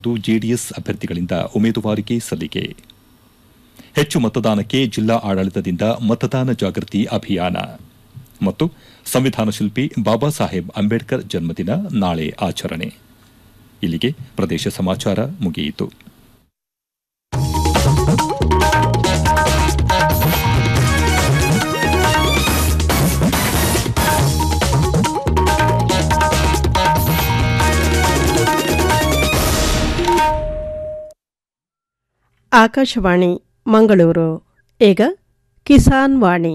ಮತ್ತು ಜೆಡಿಎಸ್ ಅಭ್ಯರ್ಥಿಗಳಿಂದ ಉಮೇದುವಾರಿಕೆ ಸಲ್ಲಿಕೆ ಹೆಚ್ಚು ಮತದಾನಕ್ಕೆ ಜಿಲ್ಲಾ ಆಡಳಿತದಿಂದ ಮತದಾನ ಜಾಗೃತಿ ಅಭಿಯಾನ ಮತ್ತು ಸಂವಿಧಾನ ಶಿಲ್ಪಿ ಬಾಬಾ ಸಾಹೇಬ್ ಅಂಬೇಡ್ಕರ್ ಜನ್ಮದಿನ ನಾಳೆ ಆಚರಣೆ ಇಲ್ಲಿಗೆ ಪ್ರದೇಶ ಸಮಾಚಾರ ಮುಗಿಯಿತು ಆಕಾಶವಾಣಿ ಮಂಗಳೂರು ಈಗ ಕಿಸಾನ್ ವಾಣಿ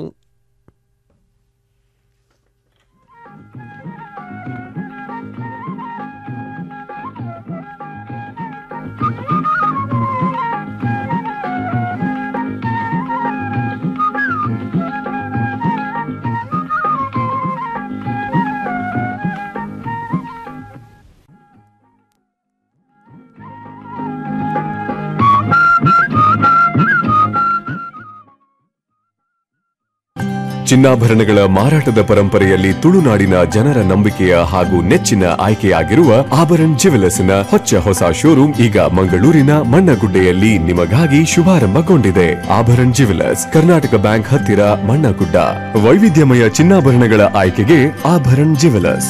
ಚಿನ್ನಾಭರಣಗಳ ಮಾರಾಟದ ಪರಂಪರೆಯಲ್ಲಿ ತುಳುನಾಡಿನ ಜನರ ನಂಬಿಕೆಯ ಹಾಗೂ ನೆಚ್ಚಿನ ಆಯ್ಕೆಯಾಗಿರುವ ಆಭರಣ್ ಜ್ಯುವೆಲರ್ಸ್ನ ಹೊಚ್ಚ ಹೊಸ ಶೋರೂಮ್ ಈಗ ಮಂಗಳೂರಿನ ಮಣ್ಣಗುಡ್ಡೆಯಲ್ಲಿ ನಿಮಗಾಗಿ ಶುಭಾರಂಭಗೊಂಡಿದೆ ಆಭರಣ್ ಜ್ಯುವೆಲರ್ಸ್ ಕರ್ನಾಟಕ ಬ್ಯಾಂಕ್ ಹತ್ತಿರ ಮಣ್ಣಗುಡ್ಡ ವೈವಿಧ್ಯಮಯ ಚಿನ್ನಾಭರಣಗಳ ಆಯ್ಕೆಗೆ ಆಭರಣ್ ಜ್ಯುವೆಲರ್ಸ್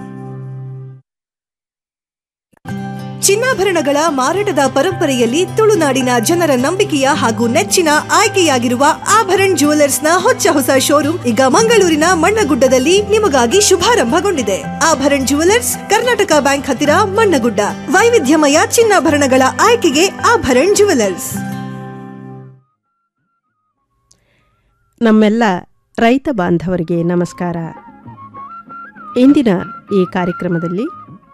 ಚಿನ್ನಾಭರಣಗಳ ಮಾರಾಟದ ಪರಂಪರೆಯಲ್ಲಿ ತುಳುನಾಡಿನ ಜನರ ನಂಬಿಕೆಯ ಹಾಗೂ ನೆಚ್ಚಿನ ಆಯ್ಕೆಯಾಗಿರುವ ಆಭರಣ್ ಜ್ಯುವೆಲರ್ಸ್ನ ಹೊಚ್ಚ ಹೊಸ ಶೋರೂಮ್ ಈಗ ಮಂಗಳೂರಿನ ಮಣ್ಣಗುಡ್ಡದಲ್ಲಿ ನಿಮಗಾಗಿ ಶುಭಾರಂಭಗೊಂಡಿದೆ ಆಭರಣ್ ಜ್ಯುವೆಲರ್ಸ್ ಕರ್ನಾಟಕ ಬ್ಯಾಂಕ್ ಹತ್ತಿರ ಮಣ್ಣಗುಡ್ಡ ವೈವಿಧ್ಯಮಯ ಚಿನ್ನಾಭರಣಗಳ ಆಯ್ಕೆಗೆ ಆಭರಣ್ ಜ್ಯುವೆಲರ್ಸ್ ನಮ್ಮೆಲ್ಲ ರೈತ ಬಾಂಧವರಿಗೆ ನಮಸ್ಕಾರ ಇಂದಿನ ಈ ಕಾರ್ಯಕ್ರಮದಲ್ಲಿ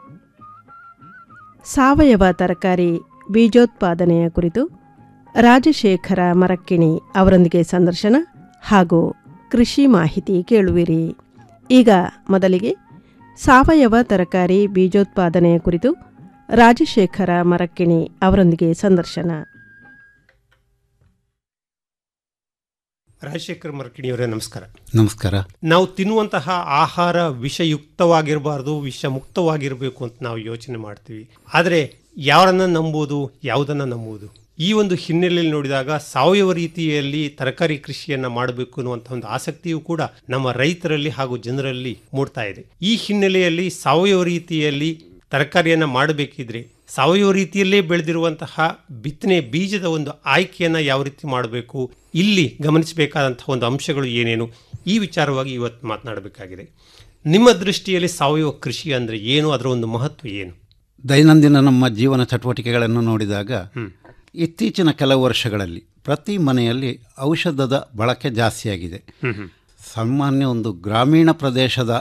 ಸಾವಯವ ತರಕಾರಿ ಬೀಜೋತ್ಪಾದನೆಯ ಕುರಿತು ರಾಜಶೇಖರ ಮರಕ್ಕಿಣಿ ಅವರೊಂದಿಗೆ ಸಂದರ್ಶನ ಹಾಗೂ ಕೃಷಿ ಮಾಹಿತಿ ಕೇಳುವಿರಿ ಈಗ ಮೊದಲಿಗೆ ಸಾವಯವ ತರಕಾರಿ ಬೀಜೋತ್ಪಾದನೆಯ ಕುರಿತು ರಾಜಶೇಖರ ಮರಕ್ಕಿಣಿ ಅವರೊಂದಿಗೆ ಸಂದರ್ಶನ ರಾಜಶೇಖರ್ ಮರಕಿಣಿಯವರೇ ನಮಸ್ಕಾರ ನಮಸ್ಕಾರ ನಾವು ತಿನ್ನುವಂತಹ ಆಹಾರ ವಿಷಯುಕ್ತವಾಗಿರಬಾರ್ದು ವಿಷ ಮುಕ್ತವಾಗಿರಬೇಕು ಅಂತ ನಾವು ಯೋಚನೆ ಮಾಡ್ತೀವಿ ಆದರೆ ಯಾರನ್ನ ನಂಬುವುದು ಯಾವುದನ್ನ ನಂಬುವುದು ಈ ಒಂದು ಹಿನ್ನೆಲೆಯಲ್ಲಿ ನೋಡಿದಾಗ ಸಾವಯವ ರೀತಿಯಲ್ಲಿ ತರಕಾರಿ ಕೃಷಿಯನ್ನ ಮಾಡಬೇಕು ಅನ್ನುವಂಥ ಒಂದು ಆಸಕ್ತಿಯು ಕೂಡ ನಮ್ಮ ರೈತರಲ್ಲಿ ಹಾಗೂ ಜನರಲ್ಲಿ ಮೂಡ್ತಾ ಇದೆ ಈ ಹಿನ್ನೆಲೆಯಲ್ಲಿ ಸಾವಯವ ರೀತಿಯಲ್ಲಿ ತರಕಾರಿಯನ್ನು ಮಾಡಬೇಕಿದ್ರೆ ಸಾವಯವ ರೀತಿಯಲ್ಲೇ ಬೆಳೆದಿರುವಂತಹ ಬಿತ್ತನೆ ಬೀಜದ ಒಂದು ಆಯ್ಕೆಯನ್ನು ಯಾವ ರೀತಿ ಮಾಡಬೇಕು ಇಲ್ಲಿ ಗಮನಿಸಬೇಕಾದಂತಹ ಒಂದು ಅಂಶಗಳು ಏನೇನು ಈ ವಿಚಾರವಾಗಿ ಇವತ್ತು ಮಾತನಾಡಬೇಕಾಗಿದೆ ನಿಮ್ಮ ದೃಷ್ಟಿಯಲ್ಲಿ ಸಾವಯವ ಕೃಷಿ ಅಂದರೆ ಏನು ಅದರ ಒಂದು ಮಹತ್ವ ಏನು ದೈನಂದಿನ ನಮ್ಮ ಜೀವನ ಚಟುವಟಿಕೆಗಳನ್ನು ನೋಡಿದಾಗ ಇತ್ತೀಚಿನ ಕೆಲವು ವರ್ಷಗಳಲ್ಲಿ ಪ್ರತಿ ಮನೆಯಲ್ಲಿ ಔಷಧದ ಬಳಕೆ ಜಾಸ್ತಿಯಾಗಿದೆ ಸಾಮಾನ್ಯ ಒಂದು ಗ್ರಾಮೀಣ ಪ್ರದೇಶದ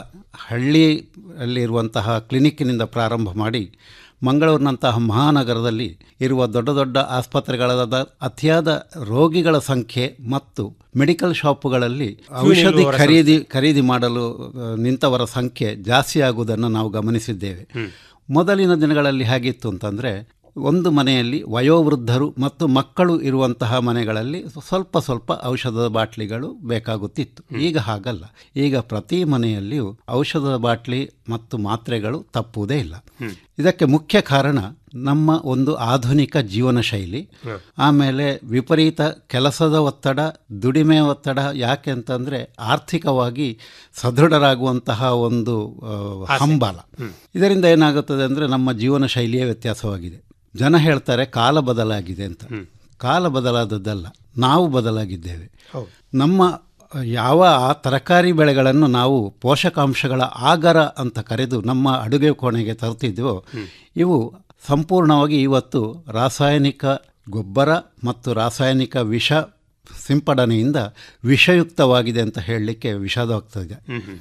ಹಳ್ಳಿಯಲ್ಲಿರುವಂತಹ ಕ್ಲಿನಿಕ್ಕಿನಿಂದ ಪ್ರಾರಂಭ ಮಾಡಿ ಮಂಗಳೂರಿನಂತಹ ಮಹಾನಗರದಲ್ಲಿ ಇರುವ ದೊಡ್ಡ ದೊಡ್ಡ ಆಸ್ಪತ್ರೆಗಳಾದ ಅತಿಯಾದ ರೋಗಿಗಳ ಸಂಖ್ಯೆ ಮತ್ತು ಮೆಡಿಕಲ್ ಶಾಪುಗಳಲ್ಲಿ ಔಷಧಿ ಖರೀದಿ ಖರೀದಿ ಮಾಡಲು ಆ, ನಿಂತವರ ಸಂಖ್ಯೆ ಜಾಸ್ತಿ ಆಗುವುದನ್ನು ನಾವು ಗಮನಿಸಿದ್ದೇವೆ ಮೊದಲಿನ ದಿನಗಳಲ್ಲಿ ಹೇಗಿತ್ತು ಅಂತಂದರೆ ಒಂದು ಮನೆಯಲ್ಲಿ ವಯೋವೃದ್ಧರು ಮತ್ತು ಮಕ್ಕಳು ಇರುವಂತಹ ಮನೆಗಳಲ್ಲಿ ಸ್ವಲ್ಪ ಸ್ವಲ್ಪ ಔಷಧದ ಬಾಟ್ಲಿಗಳು ಬೇಕಾಗುತ್ತಿತ್ತು ಈಗ ಹಾಗಲ್ಲ ಈಗ ಪ್ರತಿ ಮನೆಯಲ್ಲಿಯೂ ಔಷಧದ ಬಾಟ್ಲಿ ಮತ್ತು ಮಾತ್ರೆಗಳು ತಪ್ಪುವುದೇ ಇಲ್ಲ ಇದಕ್ಕೆ ಮುಖ್ಯ ಕಾರಣ ನಮ್ಮ ಒಂದು ಆಧುನಿಕ ಜೀವನ ಶೈಲಿ ಆಮೇಲೆ ವಿಪರೀತ ಕೆಲಸದ ಒತ್ತಡ ದುಡಿಮೆ ಒತ್ತಡ ಯಾಕೆ ಅಂತಂದ್ರೆ ಆರ್ಥಿಕವಾಗಿ ಸದೃಢರಾಗುವಂತಹ ಒಂದು ಆ, ಹಂಬಲ ಇದರಿಂದ ಏನಾಗುತ್ತದೆ ಅಂದರೆ ನಮ್ಮ ಜೀವನ ಶೈಲಿಯೇ ವ್ಯತ್ಯಾಸವಾಗಿದೆ ಜನ ಹೇಳ್ತಾರೆ ಕಾಲ ಬದಲಾಗಿದೆ ಅಂತ ಕಾಲ ಬದಲಾದದ್ದಲ್ಲ ನಾವು ಬದಲಾಗಿದ್ದೇವೆ ನಮ್ಮ ಯಾವ ಆ ತರಕಾರಿ ಬೆಳೆಗಳನ್ನು ನಾವು ಪೋಷಕಾಂಶಗಳ ಆಗರ ಅಂತ ಕರೆದು ನಮ್ಮ ಅಡುಗೆ ಕೋಣೆಗೆ ತರುತ್ತಿದ್ದೆವೋ ಇವು ಸಂಪೂರ್ಣವಾಗಿ ಇವತ್ತು ರಾಸಾಯನಿಕ ಗೊಬ್ಬರ ಮತ್ತು ರಾಸಾಯನಿಕ ವಿಷ ಸಿಂಪಡಣೆಯಿಂದ ವಿಷಯುಕ್ತವಾಗಿದೆ ಅಂತ ಹೇಳಲಿಕ್ಕೆ ವಿಷಾದವಾಗ್ತದೆ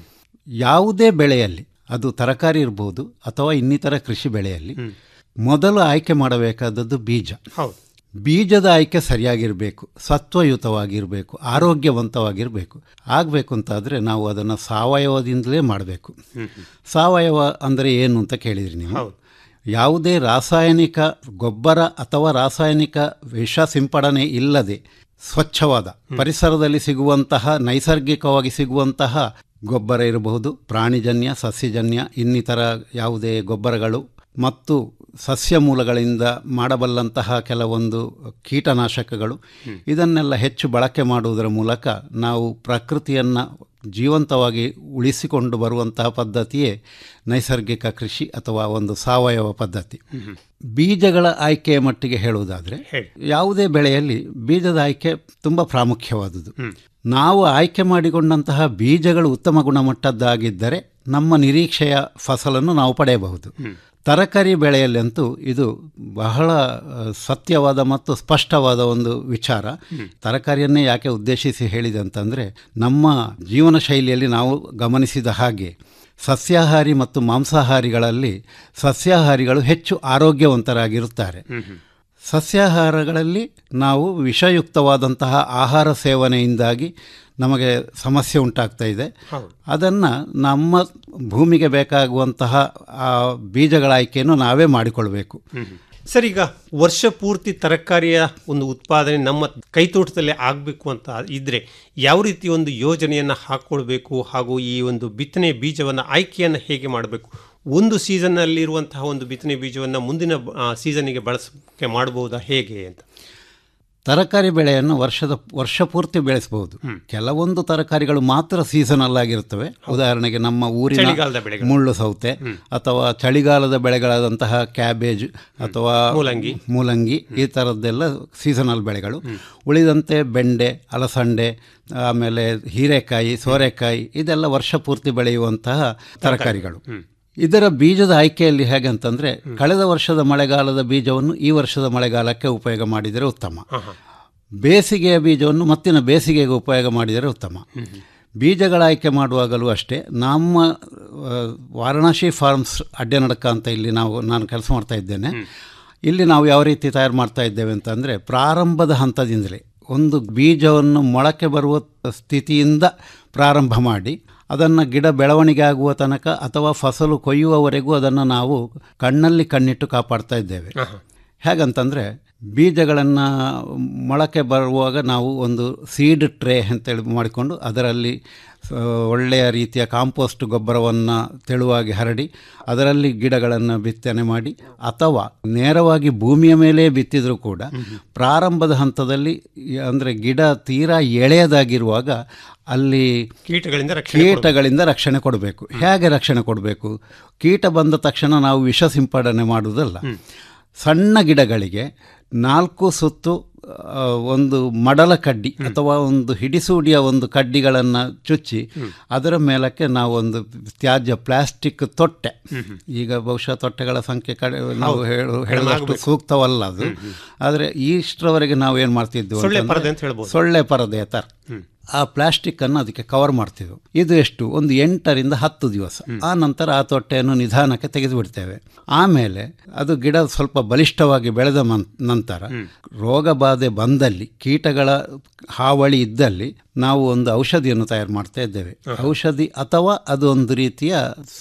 ಯಾವುದೇ ಬೆಳೆಯಲ್ಲಿ ಅದು ತರಕಾರಿ ಇರ್ಬೋದು ಅಥವಾ ಇನ್ನಿತರ ಕೃಷಿ ಬೆಳೆಯಲ್ಲಿ ಮೊದಲು ಆಯ್ಕೆ ಮಾಡಬೇಕಾದದ್ದು ಬೀಜ ಹೌದು ಬೀಜದ ಆಯ್ಕೆ ಸರಿಯಾಗಿರಬೇಕು ಸತ್ವಯುತವಾಗಿರಬೇಕು ಆರೋಗ್ಯವಂತವಾಗಿರಬೇಕು ಆಗಬೇಕು ಅಂತಾದರೆ ನಾವು ಅದನ್ನು ಸಾವಯವದಿಂದಲೇ ಮಾಡಬೇಕು ಸಾವಯವ ಅಂದರೆ ಏನು ಅಂತ ಕೇಳಿದ್ರಿ ನೀವು ಹೌದು. ಯಾವುದೇ ರಾಸಾಯನಿಕ ಗೊಬ್ಬರ ಅಥವಾ ರಾಸಾಯನಿಕ ವಿಷ ಸಿಂಪಡಣೆ ಇಲ್ಲದೆ ಸ್ವಚ್ಛವಾದ ಪರಿಸರದಲ್ಲಿ ಸಿಗುವಂತಹ ನೈಸರ್ಗಿಕವಾಗಿ ಸಿಗುವಂತಹ ಗೊಬ್ಬರ ಇರಬಹುದು ಪ್ರಾಣಿಜನ್ಯ ಸಸ್ಯಜನ್ಯ ಇನ್ನಿತರ ಯಾವುದೇ ಗೊಬ್ಬರಗಳು ಮತ್ತು ಸಸ್ಯ ಮೂಲಗಳಿಂದ ಮಾಡಬಲ್ಲಂತಹ ಕೆಲವೊಂದು ಕೀಟನಾಶಕಗಳು ಇದನ್ನೆಲ್ಲ ಹೆಚ್ಚು ಬಳಕೆ ಮಾಡುವುದರ ಮೂಲಕ ನಾವು ಪ್ರಕೃತಿಯನ್ನು ಜೀವಂತವಾಗಿ ಉಳಿಸಿಕೊಂಡು ಬರುವಂತಹ ಪದ್ಧತಿಯೇ ನೈಸರ್ಗಿಕ ಕೃಷಿ ಅಥವಾ ಒಂದು ಸಾವಯವ ಪದ್ಧತಿ ಬೀಜಗಳ ಆಯ್ಕೆಯ ಮಟ್ಟಿಗೆ ಹೇಳುವುದಾದರೆ ಹೇಳಿ. ಯಾವುದೇ ಬೆಳೆಯಲ್ಲಿ ಬೀಜದ ಆಯ್ಕೆ ತುಂಬ ಪ್ರಾಮುಖ್ಯವಾದುದು ನಾವು ಆಯ್ಕೆ ಮಾಡಿಕೊಂಡಂತಹ ಬೀಜಗಳು ಉತ್ತಮ ಗುಣಮಟ್ಟದ್ದಾಗಿದ್ದರೆ ನಮ್ಮ ನಿರೀಕ್ಷೆಯ ಫಸಲನ್ನು ನಾವು ಪಡೆಯಬಹುದು ತರಕಾರಿ ಬೆಳೆಯಲ್ಲಂತೂ ಇದು ಬಹಳ ಆ, ಸತ್ಯವಾದ ಮತ್ತು ಸ್ಪಷ್ಟವಾದ ಒಂದು ವಿಚಾರ ತರಕಾರಿಯನ್ನೇ ಯಾಕೆ ಉದ್ದೇಶಿಸಿ ಹೇಳಿದೆ ಅಂತಂದರೆ ನಮ್ಮ ಜೀವನ ಶೈಲಿಯಲ್ಲಿ ನಾವು ಗಮನಿಸಿದ ಹಾಗೆ ಸಸ್ಯಾಹಾರಿ ಮತ್ತು ಮಾಂಸಾಹಾರಿಗಳಲ್ಲಿ ಸಸ್ಯಾಹಾರಿಗಳು ಹೆಚ್ಚು ಆರೋಗ್ಯವಂತರಾಗಿರುತ್ತಾರೆ ಸಸ್ಯಾಹಾರಗಳಲ್ಲಿ ನಾವು ವಿಷಯುಕ್ತವಾದಂತಹ ಆಹಾರ ಸೇವನೆಯಿಂದಾಗಿ ನಮಗೆ ಸಮಸ್ಯೆ ಉಂಟಾಗ್ತಾ ಇದೆ ಅದನ್ನು ನಮ್ಮ ಭೂಮಿಗೆ ಬೇಕಾಗುವಂತಹ ಆ ಬೀಜಗಳ ಆಯ್ಕೆಯನ್ನು ನಾವೇ ಮಾಡಿಕೊಳ್ಬೇಕು ಸರ್ ಈಗ ವರ್ಷ ಪೂರ್ತಿ ತರಕಾರಿಯ ಒಂದು ಉತ್ಪಾದನೆ ನಮ್ಮ ಕೈತೋಟದಲ್ಲೇ ಆಗಬೇಕು ಅಂತ ಇದ್ರೆ ಯಾವ ರೀತಿ ಒಂದು ಯೋಜನೆಯನ್ನು ಹಾಕ್ಕೊಳ್ಬೇಕು ಹಾಗೂ ಈ ಒಂದು ಬಿತ್ತನೆ ಬೀಜವನ್ನು ಆಯ್ಕೆಯನ್ನು ಹೇಗೆ ಮಾಡಬೇಕು ಒಂದು ಸೀಸನ್ನಲ್ಲಿರುವಂತಹ ಒಂದು ಬಿತ್ತನೆ ಬೀಜವನ್ನು ಮುಂದಿನ ಆ, ಸೀಸನ್ನಿಗೆ ಬಳಸಕ್ಕೆ ಮಾಡಬಹುದಾ ಹೇಗೆ ಅಂತ ತರಕಾರಿ ಬೆಳೆಯನ್ನು ವರ್ಷದ ವರ್ಷ ಪೂರ್ತಿ ಬೆಳೆಸಬಹುದು ಕೆಲವೊಂದು ತರಕಾರಿಗಳು ಮಾತ್ರ ಸೀಸನಲ್ ಆಗಿರುತ್ತವೆ ಉದಾಹರಣೆಗೆ ನಮ್ಮ ಊರಿನ ಚಳಿಗಾಲದ ಬೆಳೆಗಳು. ಮುಳ್ಳು ಸೌತೆ ಅಥವಾ ಚಳಿಗಾಲದ ಬೆಳೆಗಳಾದಂತಹ ಕ್ಯಾಬೇಜ್ ಅಥವಾ ಮೂಲಂಗಿ. ಮೂಲಂಗಿ ಈ ಥರದ್ದೆಲ್ಲ ಸೀಸನಲ್ ಬೆಳೆಗಳು ಉಳಿದಂತೆ ಬೆಂಡೆ ಅಲಸಂಡೆ ಆಮೇಲೆ ಹೀರೆಕಾಯಿ ಸೋರೆಕಾಯಿ ಇದೆಲ್ಲ ವರ್ಷ ಪೂರ್ತಿ ಬೆಳೆಯುವಂತಹ ತರಕಾರಿಗಳು ಇದರ ಬೀಜದ ಆಯ್ಕೆಯಲ್ಲಿ ಹೇಗೆ ಅಂತಂದ್ರೆ ಕಳೆದ ವರ್ಷದ ಮಳೆಗಾಲದ ಬೀಜವನ್ನು ಈ ವರ್ಷದ ಮಳೆಗಾಲಕ್ಕೆ ಉಪಯೋಗ ಮಾಡಿದರೆ ಉತ್ತಮ ಬೇಸಿಗೆಯ ಬೀಜವನ್ನು ಮತ್ತಿನ ಬೇಸಿಗೆಗೆ ಉಪಯೋಗ ಮಾಡಿದರೆ ಉತ್ತಮ ಬೀಜಗಳ ಆಯ್ಕೆ ಮಾಡುವಾಗಲೂ ಅಷ್ಟೇ ನಮ್ಮ ಆ, ವಾರಣಾಸಿ ಫಾರ್ಮ್ಸ್ ಅಡ್ಡನಡಕ ಅಂತ ಇಲ್ಲಿ ನಾವು ನಾನು ಕೆಲಸ ಮಾಡ್ತಾ ಇದ್ದೇನೆ ಇಲ್ಲಿ ನಾವು ಯಾವ ರೀತಿ ತಯಾರು ಮಾಡ್ತಾ ಇದ್ದೇವೆ ಅಂತಂದರೆ ಪ್ರಾರಂಭದ ಹಂತದಿಂದಲೇ ಒಂದು ಬೀಜವನ್ನು ಮೊಳಕೆ ಬರುವ ಸ್ಥಿತಿಯಿಂದ ಪ್ರಾರಂಭ ಮಾಡಿ ಅದನ್ನು ಗಿಡ ಬೆಳವಣಿಗೆ ಆಗುವ ತನಕ ಅಥವಾ ಫಸಲು ಕೊಯ್ಯುವವರೆಗೂ ಅದನ್ನು ನಾವು ಕಣ್ಣಲ್ಲಿ ಕಣ್ಣಿಟ್ಟು ಕಾಪಾಡ್ತಾ ಇದ್ದೇವೆ ಹೇಗಂತಂದರೆ ಬೀಜಗಳನ್ನು ಮೊಳಕೆ ಬರುವಾಗ ನಾವು ಒಂದು ಸೀಡ್ ಟ್ರೇ ಅಂತೇಳಿ ಮಾಡಿಕೊಂಡು ಅದರಲ್ಲಿ ಆ, ಒಳ್ಳೆಯ ರೀತಿಯ ಕಾಂಪೋಸ್ಟ್ ಗೊಬ್ಬರವನ್ನು ತೆಳುವಾಗಿ ಹರಡಿ ಅದರಲ್ಲಿ ಗಿಡಗಳನ್ನು ಬಿತ್ತನೆ ಮಾಡಿ ಅಥವಾ ನೇರವಾಗಿ ಭೂಮಿಯ ಮೇಲೆ ಬಿತ್ತಿದರೂ ಕೂಡ ಪ್ರಾರಂಭದ ಹಂತದಲ್ಲಿ ಅಂದರೆ ಗಿಡ ತೀರಾ ಎಳೆಯದಾಗಿರುವಾಗ ಅಲ್ಲಿ ಕೀಟಗಳಿಂದ ರಕ್ಷಣೆ ಕೀಟಗಳಿಂದ ರಕ್ಷಣೆ ಕೊಡಬೇಕು ಹೇಗೆ ರಕ್ಷಣೆ ಕೊಡಬೇಕು ಕೀಟ ಬಂದ ತಕ್ಷಣ ನಾವು ವಿಷ ಸಿಂಪಡಣೆ ಮಾಡುವುದಲ್ಲ ಸಣ್ಣ ಗಿಡಗಳಿಗೆ ನಾಲ್ಕು ಸುತ್ತು ಆ, ಒಂದು ಮಡಲ ಕಡ್ಡಿ ಅಥವಾ ಒಂದು ಹಿಡಿಸೂಡಿಯ ಒಂದು ಕಡ್ಡಿಗಳನ್ನು ಚುಚ್ಚಿ ಅದರ ಮೇಲಕ್ಕೆ ನಾವು ಒಂದು ತ್ಯಾಜ್ಯ ಪ್ಲಾಸ್ಟಿಕ್ ತೊಟ್ಟೆ ಈಗ ಬಹುಶಃ ತೊಟ್ಟೆಗಳ ಸಂಖ್ಯೆ ಕಡೆ ನಾವು ಹೇಳು ಹೇಳದಷ್ಟು ಸೂಕ್ತವಲ್ಲ ಅದು ಆದರೆ ಇಷ್ಟರವರೆಗೆ ನಾವು ಏನು ಮಾಡ್ತಿದ್ವಿ ಸೊಳ್ಳೆ ಅಂತಂದ್ರೆ ಪರದೆ ಅಂತ ಹೇಳ್ಬೋದು. ಸೊಳ್ಳೆ ಪರದೆಯ ಥರ ಆ ಪ್ಲಾಸ್ಟಿಕ್ ಅನ್ನು ಅದಕ್ಕೆ ಕವರ್ ಮಾಡ್ತಿದ್ವು ಇದು ಎಷ್ಟು ಒಂದು ಎಂಟರಿಂದ ಹತ್ತು ದಿವಸ ಆ ನಂತರ ಆ ತೊಟ್ಟೆಯನ್ನು ನಿಧಾನಕ್ಕೆ ತೆಗೆದು ಬಿಡ್ತೇವೆ ಆಮೇಲೆ ಅದು ಗಿಡ ಸ್ವಲ್ಪ ಬಲಿಷ್ಠವಾಗಿ ಬೆಳೆದ ಮನ್- ನಂತರ ರೋಗ ಬಾಧೆ ಬಂದಲ್ಲಿ ಕೀಟಗಳ ಹಾವಳಿ ಇದ್ದಲ್ಲಿ ನಾವು ಒಂದು ಔಷಧಿಯನ್ನು ತಯಾರು ಮಾಡ್ತಾ ಇದ್ದೇವೆ ಔಷಧಿ ಅಥವಾ ಅದು ಒಂದು ರೀತಿಯ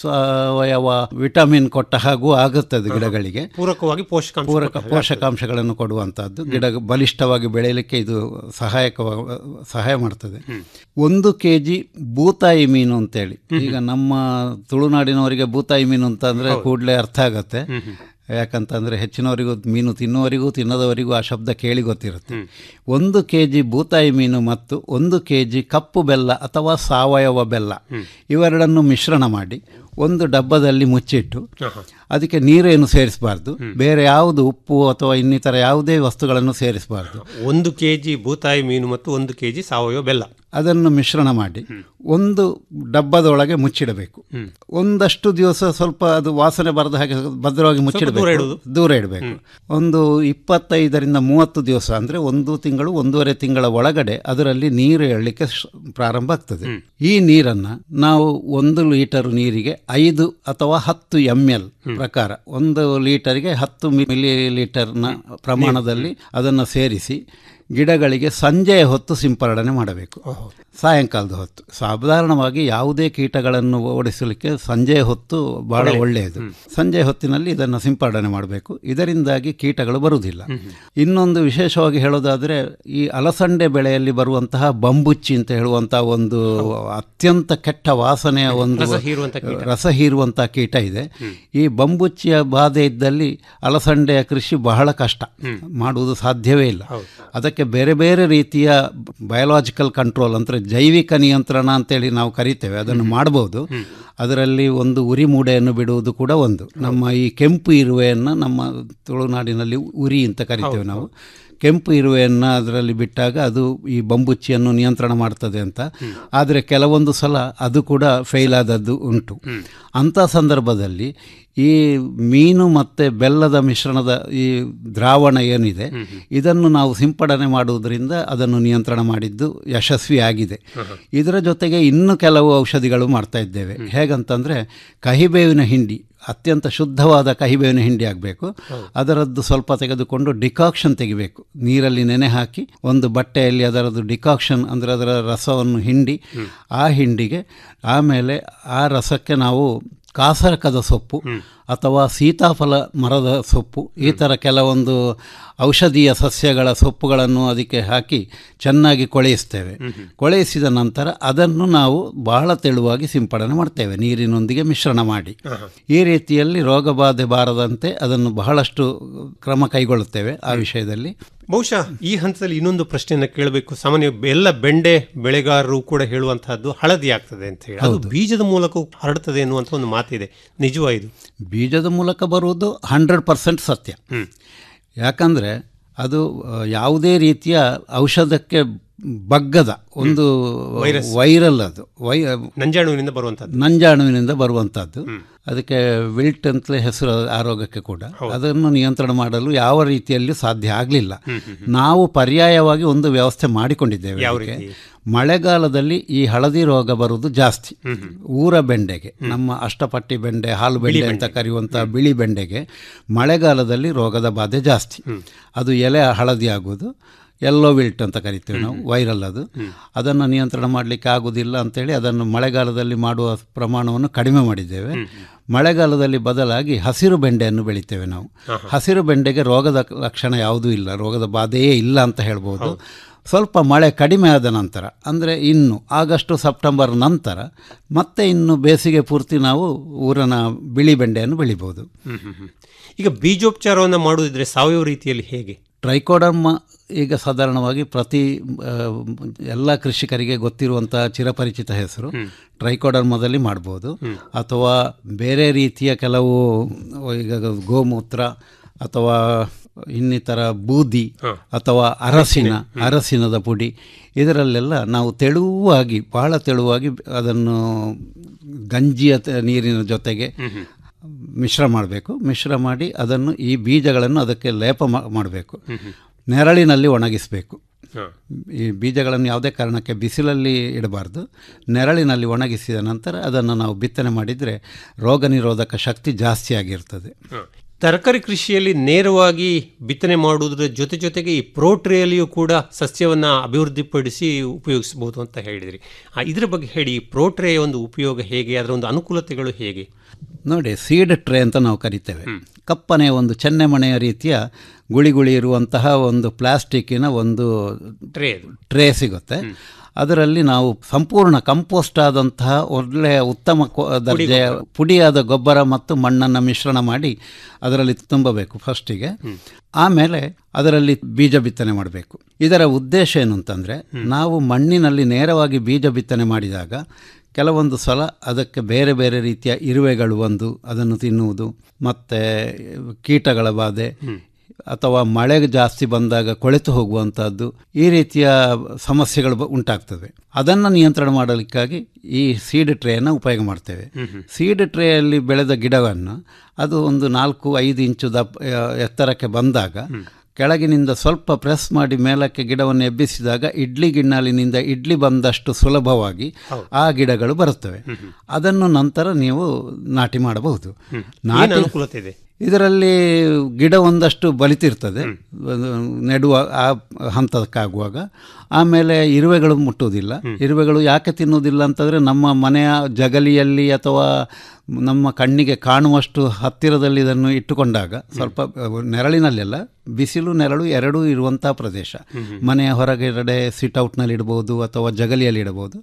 ಸಾವಯವ ವಿಟಮಿನ್ ಕೊಟ್ಟ ಹಾಗೂ ಆಗುತ್ತದೆ ಗಿಡಗಳಿಗೆ ಪೂರಕವಾಗಿ ಪೋಷಕಾಂಶ ಪೂರಕ ಪೋಷಕಾಂಶಗಳನ್ನು ಕೊಡುವಂತಹದ್ದು ಗಿಡ ಬಲಿಷ್ಠವಾಗಿ ಬೆಳೆಯಲಿಕ್ಕೆ ಇದು ಸಹಾಯಕ ಸಹಾಯ ಮಾಡ್ತದೆ ಒಂದು ಕೆ ಜಿ ಬೂತಾಯಿ ಮೀನು ಅಂತೇಳಿ ಈಗ ನಮ್ಮ ತುಳುನಾಡಿನವರಿಗೆ ಬೂತಾಯಿ ಮೀನು ಅಂತ ಅಂದ್ರೆ ಕೂಡಲೇ ಅರ್ಥ ಆಗತ್ತೆ ಯಾಕಂತಂದ್ರೆ ಹೆಚ್ಚಿನವರಿಗೂ ಮೀನು ತಿನ್ನುವವರಿಗೂ ತಿನ್ನದವರಿಗೂ ಆ ಶಬ್ದ ಕೇಳಿ ಗೊತ್ತಿರುತ್ತೆ ಒಂದು ಕೆ ಜಿ ಬೂತಾಯಿ ಮೀನು ಮತ್ತು ಒಂದು ಕೆ ಜಿ ಕಪ್ಪು ಬೆಲ್ಲ ಅಥವಾ ಸಾವಯವ ಬೆಲ್ಲ ಇವೆರಡನ್ನು ಮಿಶ್ರಣ ಮಾಡಿ ಒಂದು ಡಬ್ಬದಲ್ಲಿ ಮುಚ್ಚಿಟ್ಟು ಅದಕ್ಕೆ ನೀರೇನು ಸೇರಿಸಬಾರ್ದು ಬೇರೆ ಯಾವುದು ಉಪ್ಪು ಅಥವಾ ಇನ್ನಿತರ ಯಾವುದೇ ವಸ್ತುಗಳನ್ನು ಸೇರಿಸಬಾರ್ದು ಒಂದು ಕೆಜಿ ಭೂತಾಯಿ ಮೀನು ಮತ್ತು ಒಂದು ಕೆಜಿ ಸಾವಯವ ಬೆಲ್ಲ ಅದನ್ನು ಮಿಶ್ರಣ ಮಾಡಿ ಒಂದು ಡಬ್ಬದೊಳಗೆ ಮುಚ್ಚಿಡಬೇಕು ಒಂದಷ್ಟು ದಿವಸ ಸ್ವಲ್ಪ ಅದು ವಾಸನೆ ಬರದ ಹಾಗೆ ಭದ್ರವಾಗಿ ದೂರ ಮುಚ್ಚಿಡಬೇಕು ಇಡುವುದು. ದೂರ ಇಡಬೇಕು ಒಂದು ಇಪ್ಪತ್ತೈದರಿಂದ ಮೂವತ್ತು ದಿವಸ ಅಂದರೆ ಒಂದು ತಿಂಗಳು ಒಂದೂವರೆ ತಿಂಗಳ ಒಳಗಡೆ ಅದರಲ್ಲಿ ನೀರು ಎಳಲಿಕ್ಕೆ ಶ- ಪ್ರಾರಂಭ ಆಗ್ತದೆ ಈ ನೀರನ್ನು ನಾವು ಒಂದು ಲೀಟರ್ ನೀರಿಗೆ ಐದು ಅಥವಾ ಹತ್ತು ಎಮ್ ಎಲ್ ಪ್ರಕಾರ ಒಂದು ಲೀಟರ್ಗೆ ಹತ್ತು ಮಿಲಿ ಲೀಟರ್ನ ಪ್ರಮಾಣದಲ್ಲಿ ಅದನ್ನು ಸೇರಿಸಿ ಗಿಡಗಳಿಗೆ ಸಂಜೆಯ ಹೊತ್ತು ಸಿಂಪರಣೆ ಮಾಡಬೇಕು ಸಾಯಂಕಾಲದ ಹೊತ್ತು ಸಾಧಾರಣವಾಗಿ ಯಾವುದೇ ಕೀಟಗಳನ್ನು ಓಡಿಸಲಿಕ್ಕೆ ಸಂಜೆಯ ಹೊತ್ತು ಬಹಳ ಒಳ್ಳೆಯದು ಸಂಜೆ ಹೊತ್ತಿನಲ್ಲಿ ಇದನ್ನು ಸಿಂಪರಣೆ ಮಾಡಬೇಕು ಇದರಿಂದಾಗಿ ಕೀಟಗಳು ಬರುವುದಿಲ್ಲ ಇನ್ನೊಂದು ವಿಶೇಷವಾಗಿ ಹೇಳೋದಾದರೆ ಈ ಅಲಸಂಡೆ ಬೆಳೆಯಲ್ಲಿ ಬರುವಂತಹ ಬಂಬುಚ್ಚಿ ಅಂತ ಹೇಳುವಂತಹ ಒಂದು ಅತ್ಯಂತ ಕೆಟ್ಟ ವಾಸನೆಯ ಒಂದು ರಸ ಹೀರುವಂಥ ಕೀಟ. ರಸ ಹೀರುವಂತಹ ಕೀಟ ಇದೆ ಈ ಬಂಬುಚ್ಚಿಯ ಬಾಧೆ ಇದ್ದಲ್ಲಿ ಅಲಸಂಡೆಯ ಕೃಷಿ ಬಹಳ ಕಷ್ಟ ಮಾಡುವುದು ಸಾಧ್ಯವೇ ಇಲ್ಲ ಅದಕ್ಕೆ ಬೇರೆ ಬೇರೆ ರೀತಿಯ ಬಯೋಲಾಜಿಕಲ್ ಕಂಟ್ರೋಲ್ ಅಂದರೆ ಜೈವಿಕ ನಿಯಂತ್ರಣ ಅಂತೇಳಿ ನಾವು ಕರಿತೇವೆ ಅದನ್ನು ಮಾಡಬಹುದು ಅದರಲ್ಲಿ ಒಂದು ಉರಿ ಮೂಡೆಯನ್ನು ಬಿಡುವುದು ಕೂಡ ಒಂದು ನಮ್ಮ ಈ ಕೆಂಪು ಇರುವೆಯನ್ನು ನಮ್ಮ ತುಳುನಾಡಿನಲ್ಲಿ ಉರಿ ಅಂತ ಕರಿತೇವೆ ನಾವು ಕೆಂಪು ಇರುವೆಯನ್ನು ಅದರಲ್ಲಿ ಬಿಟ್ಟಾಗ ಅದು ಈ ಬಂಬುಚ್ಚಿಯನ್ನು ನಿಯಂತ್ರಣ ಮಾಡ್ತದೆ ಅಂತ ಆದರೆ ಕೆಲವೊಂದು ಸಲ ಅದು ಕೂಡ ಫೇಲ್ ಆದದ್ದು ಉಂಟು ಅಂಥ ಸಂದರ್ಭದಲ್ಲಿ ಈ ಮೀನು ಮತ್ತು ಬೆಲ್ಲದ ಮಿಶ್ರಣದ ಈ ದ್ರಾವಣ ಏನಿದೆ ಇದನ್ನು ನಾವು ಸಿಂಪಡಣೆ ಮಾಡುವುದರಿಂದ ಅದನ್ನು ನಿಯಂತ್ರಣ ಮಾಡಿದ್ದು ಯಶಸ್ವಿಯಾಗಿದೆ ಇದರ ಜೊತೆಗೆ ಇನ್ನು ಕೆಲವು ಔಷಧಿಗಳು ಮಾಡ್ತಾ ಇದ್ದೇವೆ ಹೇಗಂತಂದರೆ ಕಹಿಬೇವಿನ ಹಿಂಡಿ ಅತ್ಯಂತ ಶುದ್ಧವಾದ ಕಹಿಬೇವಿನ ಹಿಂಡಿ ಆಗಬೇಕು ಅದರದ್ದು ಸ್ವಲ್ಪ ತೆಗೆದುಕೊಂಡು ಡಿಕಾಕ್ಷನ್ ತೆಗಿಬೇಕು ನೀರಲ್ಲಿ ನೆನೆ ಹಾಕಿ ಒಂದು ಬಟ್ಟೆಯಲ್ಲಿ ಅದರದ್ದು ಡಿಕಾಕ್ಷನ್ ಅಂದರೆ ಅದರ ರಸವನ್ನು ಹಿಂಡಿ ಆ ಹಿಂಡಿಗೆ ಆಮೇಲೆ ಆ ರಸಕ್ಕೆ ನಾವು ಕಾಸರಕದ ಸೊಪ್ಪು ಅಥವಾ ಸೀತಾಫಲ ಮರದ ಸೊಪ್ಪು ಈ ಥರ ಕೆಲವೊಂದು ಔಷಧೀಯ ಸಸ್ಯಗಳ ಸೊಪ್ಪುಗಳನ್ನು ಅದಕ್ಕೆ ಹಾಕಿ ಚೆನ್ನಾಗಿ ಕೊಳೆಯಿಸ್ತೇವೆ ಕೊಳೆಯಿಸಿದ ನಂತರ ಅದನ್ನು ನಾವು ಬಹಳ ತೆಳುವಾಗಿ ಸಿಂಪಡಣೆ ಮಾಡ್ತೇವೆ ನೀರಿನೊಂದಿಗೆ ಮಿಶ್ರಣ ಮಾಡಿ ಈ ರೀತಿಯಲ್ಲಿ ರೋಗಬಾಧೆ ಬಾರದಂತೆ ಅದನ್ನು ಬಹಳಷ್ಟು ಕ್ರಮ ಕೈಗೊಳ್ಳುತ್ತೇವೆ ಆ ವಿಷಯದಲ್ಲಿ ಬಹುಶಃ ಈ ಹಂತದಲ್ಲಿ ಇನ್ನೊಂದು ಪ್ರಶ್ನೆಯನ್ನು ಕೇಳಬೇಕು ಸಾಮಾನ್ಯ ಎಲ್ಲ ಬೆಂಡೆ ಬೆಳೆಗಾರರು ಕೂಡ ಹೇಳುವಂತಹದ್ದು ಹಳದಿ ಆಗ್ತದೆ ಅಂತ ಹೇಳಿ ಅದು ಬೀಜದ ಮೂಲಕ ಹರಡ್ತದೆ ಎನ್ನುವಂತ ಒಂದು ಮಾತಿದೆ ನಿಜವಾ ಇದು ಬೀಜದ ಮೂಲಕ ಬರುವುದು ಹಂಡ್ರೆಡ್ ಪರ್ಸೆಂಟ್ ಸತ್ಯ ಯಾಕಂದರೆ ಅದು ಆ, ಯಾವುದೇ ರೀತಿಯ ಔಷಧಕ್ಕೆ ಬಗ್ಗದ ಒಂದು ವೈರಲ್ ಅದು ವೈ ನಂಜಾಣುವಿನಿಂದ ಬರುವಂತಹದ್ದು ನಂಜಾಣುವಿನಿಂದ ಬರುವಂಥದ್ದು ಅದಕ್ಕೆ ವಿಲ್ಟ್ ಅಂತಲೇ ಹೆಸರು ಆ ರೋಗಕ್ಕೆ ಕೂಡ ಅದನ್ನು ನಿಯಂತ್ರಣ ಮಾಡಲು ಯಾವ ರೀತಿಯಲ್ಲೂ ಸಾಧ್ಯ ಆಗಲಿಲ್ಲ ನಾವು ಪರ್ಯಾಯವಾಗಿ ಒಂದು ವ್ಯವಸ್ಥೆ ಮಾಡಿಕೊಂಡಿದ್ದೇವೆ ಯಾವ ಅದಕ್ಕೆ. ರೀತಿ? ಮಳೆಗಾಲದಲ್ಲಿ ಈ ಹಳದಿ ರೋಗ ಬರುವುದು ಜಾಸ್ತಿ ಊರ ಬೆಂಡೆಗೆ ನಮ್ಮ ಅಷ್ಟಪಟ್ಟಿ ಬೆಂಡೆ ಹಾಲು ಬೆಂಡೆ ಅಂತ ಕರೆಯುವಂಥ ಬಿಳಿ ಬೆಂಡೆಗೆ ಮಳೆಗಾಲದಲ್ಲಿ ರೋಗದ ಬಾಧೆ ಜಾಸ್ತಿ ಅದು ಎಲೆ ಹಳದಿ ಆಗುವುದು ಎಲ್ಲೋ ವಿಲ್ಟ್ ಅಂತ ಕರಿತೇವೆ ನಾವು ವೈರಲ್ ಅದು ಅದನ್ನು ನಿಯಂತ್ರಣ ಮಾಡಲಿಕ್ಕೆ ಆಗುವುದಿಲ್ಲ ಅಂತೇಳಿ ಅದನ್ನು ಮಳೆಗಾಲದಲ್ಲಿ ಮಾಡುವ ಪ್ರಮಾಣವನ್ನು ಕಡಿಮೆ ಮಾಡಿದ್ದೇವೆ ಮಳೆಗಾಲದಲ್ಲಿ ಬದಲಾಗಿ ಹಸಿರು ಬೆಂಡೆಯನ್ನು ಬೆಳಿತೇವೆ ನಾವು ಹಸಿರು ಬೆಂಡೆಗೆ ರೋಗದ ಲಕ್ಷಣ ಯಾವುದೂ ಇಲ್ಲ ರೋಗದ ಬಾಧೆಯೇ ಇಲ್ಲ ಅಂತ ಹೇಳ್ಬೋದು ಸ್ವಲ್ಪ ಮಳೆ ಕಡಿಮೆ ಆದ ನಂತರ ಅಂದರೆ ಇನ್ನು ಆಗಸ್ಟು ಸೆಪ್ಟೆಂಬರ್ ನಂತರ ಮತ್ತೆ ಇನ್ನು ಬೇಸಿಗೆ ಪೂರ್ತಿ ನಾವು ಊರನ ಬಿಳಿ ಬೆಂಡೆಯನ್ನು ಬೆಳಿಬೋದು ಈಗ ಬೀಜೋಪಚಾರವನ್ನು ಮಾಡುವುದಿದ್ರೆ ಸಾವಯವ ರೀತಿಯಲ್ಲಿ ಹೇಗೆ ಟ್ರೈಕೋಡರ್ಮ ಈಗ ಸಾಧಾರಣವಾಗಿ ಪ್ರತಿ ಆ, ಎಲ್ಲ ಕೃಷಿಕರಿಗೆ ಗೊತ್ತಿರುವಂಥ ಚಿರಪರಿಚಿತ ಹೆಸರು ಟ್ರೈಕೋಡರ್ಮದಲ್ಲಿ ಮಾಡ್ಬೋದು ಅಥವಾ ಬೇರೆ ರೀತಿಯ ಕೆಲವು ಈಗ ಗೋಮೂತ್ರ ಅಥವಾ ಇನ್ನಿತರ ಬೂದಿ ಅಥವಾ ಅರಸಿನ ಅರಸಿನದ ಪುಡಿ ಇದರಲ್ಲೆಲ್ಲ ನಾವು ತೆಳುವಾಗಿ ಬಹಳ ತೆಳುವಾಗಿ ಅದನ್ನು ಗಂಜಿಯ ತ- ನೀರಿನ ಜೊತೆಗೆ ಮಿಶ್ರ ಮಾಡಬೇಕು ಮಿಶ್ರ ಮಾಡಿ ಅದನ್ನು ಈ ಬೀಜಗಳನ್ನು ಅದಕ್ಕೆ ಲೇಪ ಮಾಡಬೇಕು ನೆರಳಿನಲ್ಲಿ ಒಣಗಿಸಬೇಕು ಈ ಬೀಜಗಳನ್ನು ಯಾವುದೇ ಕಾರಣಕ್ಕೆ ಬಿಸಿಲಲ್ಲಿ ಇಡಬಾರ್ದು ನೆರಳಿನಲ್ಲಿ ಒಣಗಿಸಿದ ನಂತರ ಅದನ್ನು ನಾವು ಬಿತ್ತನೆ ಮಾಡಿದರೆ ರೋಗ ನಿರೋಧಕ ಶಕ್ತಿ ಜಾಸ್ತಿ ಆಗಿರ್ತದೆ ತರಕಾರಿ ಕೃಷಿಯಲ್ಲಿ ನೇರವಾಗಿ ಬಿತ್ತನೆ ಮಾಡುವುದರ ಜೊತೆ ಜೊತೆಗೆ ಈ ಪ್ರೋಟ್ರೇಯಲ್ಲಿಯೂ ಕೂಡ ಸಸ್ಯವನ್ನ ಅಭಿವೃದ್ಧಿಪಡಿಸಿ ಉಪಯೋಗಿಸಬಹುದು ಅಂತ ಹೇಳಿದ್ರಿ ಆ, ಇದರ ಬಗ್ಗೆ ಹೇಳಿ ಈ ಪ್ರೋಟ್ರೇಯ ಒಂದು ಉಪಯೋಗ ಹೇಗೆ ಅದರ ಒಂದು ಅನುಕೂಲತೆಗಳು ಹೇಗೆ ನೋಡಿ ಸೀಡ್ ಟ್ರೇ ಅಂತ ನಾವು ಕರಿತೇವೆ ಕಪ್ಪನೆ ಒಂದು ಚೆನ್ನೆಮಣೆಯ ರೀತಿಯ ಗುಳಿ ಗುಳಿ ಇರುವಂತಹ ಒಂದು ಪ್ಲಾಸ್ಟಿಕ್ಕಿನ ಒಂದು ಟ್ರೇ ಅದು ಟ್ರೇ ಸಿಗುತ್ತೆ ಅದರಲ್ಲಿ ನಾವು ಸಂಪೂರ್ಣ ಕಂಪೋಸ್ಟ್ ಆದಂತಹ ಒಳ್ಳೆಯ ಉತ್ತಮ ಕೊ- ದರ್ಜೆಯ ಪುಡಿಯಾದ ಗೊಬ್ಬರ ಮತ್ತು ಮಣ್ಣನ್ನು ಮಿಶ್ರಣ ಮಾಡಿ ಅದರಲ್ಲಿ ತುಂಬಬೇಕು ಫಸ್ಟಿಗೆ ಆಮೇಲೆ ಅದರಲ್ಲಿ ಬೀಜ ಬಿತ್ತನೆ ಮಾಡಬೇಕು ಇದರ ಉದ್ದೇಶ ಏನು ಅಂತಂದರೆ ನಾವು ಮಣ್ಣಿನಲ್ಲಿ ನೇರವಾಗಿ ಬೀಜ ಬಿತ್ತನೆ ಮಾಡಿದಾಗ ಕೆಲವೊಂದು ಸಲ ಅದಕ್ಕೆ ಬೇರೆ ಬೇರೆ ರೀತಿಯ ಇರುವೆಗಳು ಬಂದು ಅದನ್ನು ತಿನ್ನುವುದು ಮತ್ತು ಕೀಟಗಳ ಬಾಧೆ ಅಥವಾ ಮಳೆ ಜಾಸ್ತಿ ಬಂದಾಗ ಕೊಳೆತು ಹೋಗುವಂಥದ್ದು ಈ ರೀತಿಯ ಸಮಸ್ಯೆಗಳು ಬ- ಉಂಟಾಗ್ತವೆ ಅದನ್ನು ನಿಯಂತ್ರಣ ಮಾಡಲಿಕ್ಕಾಗಿ ಈ ಸೀಡ್ ಟ್ರೇಯನ್ನು ಉಪಯೋಗ ಮಾಡ್ತೇವೆ ಸೀಡ್ ಟ್ರೇಯಲ್ಲಿ ಬೆಳೆದ ಗಿಡವನ್ನು ಅದು ಒಂದು ನಾಲ್ಕು ಐದು ಇಂಚು ದಪ್ಪ ಆ, ಎತ್ತರಕ್ಕೆ ಬಂದಾಗ ಕೆಳಗಿನಿಂದ ಸ್ವಲ್ಪ ಪ್ರೆಸ್ ಮಾಡಿ ಮೇಲಕ್ಕೆ ಗಿಡವನ್ನು ಎಬ್ಬಿಸಿದಾಗ ಇಡ್ಲಿ ಗಿಣ್ಣಲಿನಿಂದ ಇಡ್ಲಿ ಬಂದಷ್ಟು ಸುಲಭವಾಗಿ ಆ ಗಿಡಗಳು ಬರುತ್ತವೆ ಅದನ್ನು ನಂತರ ನೀವು ನಾಟಿ ಮಾಡಬಹುದು ಏನು ನಾಟಿ ಅನುಕೂಲತೆ ಇದೆ ಇದರಲ್ಲಿ ಗಿಡ ಒಂದಷ್ಟು ಬಲಿತಿರ್ತದೆ ಒಂದು ನೆಡುವ ಆ ಹಂತಕ್ಕಾಗುವಾಗ ಆಮೇಲೆ ಇರುವೆಗಳು ಮುಟ್ಟುವುದಿಲ್ಲ ಇರುವೆಗಳು ಯಾಕೆ ತಿನ್ನುವುದಿಲ್ಲ ಅಂತಂದರೆ ನಮ್ಮ ಮನೆಯ ಜಗಲಿಯಲ್ಲಿ ಅಥವಾ ನಮ್ಮ ಕಣ್ಣಿಗೆ ಕಾಣುವಷ್ಟು ಹತ್ತಿರದಲ್ಲಿ ಇದನ್ನು ಇಟ್ಟುಕೊಂಡಾಗ ಸ್ವಲ್ಪ ನೆರಳಿನಲ್ಲೆಲ್ಲ ಬಿಸಿಲು ನೆರಳು ಎರಡೂ ಇರುವಂಥ ಪ್ರದೇಶ ಮನೆಯ ಹೊರಗಡೆ ಸಿಟ್ಔಟ್ನಲ್ಲಿ ಇಡ್ಬೋದು ಅಥವಾ ಜಗಲಿಯಲ್ಲಿ ಇಡಬಹುದು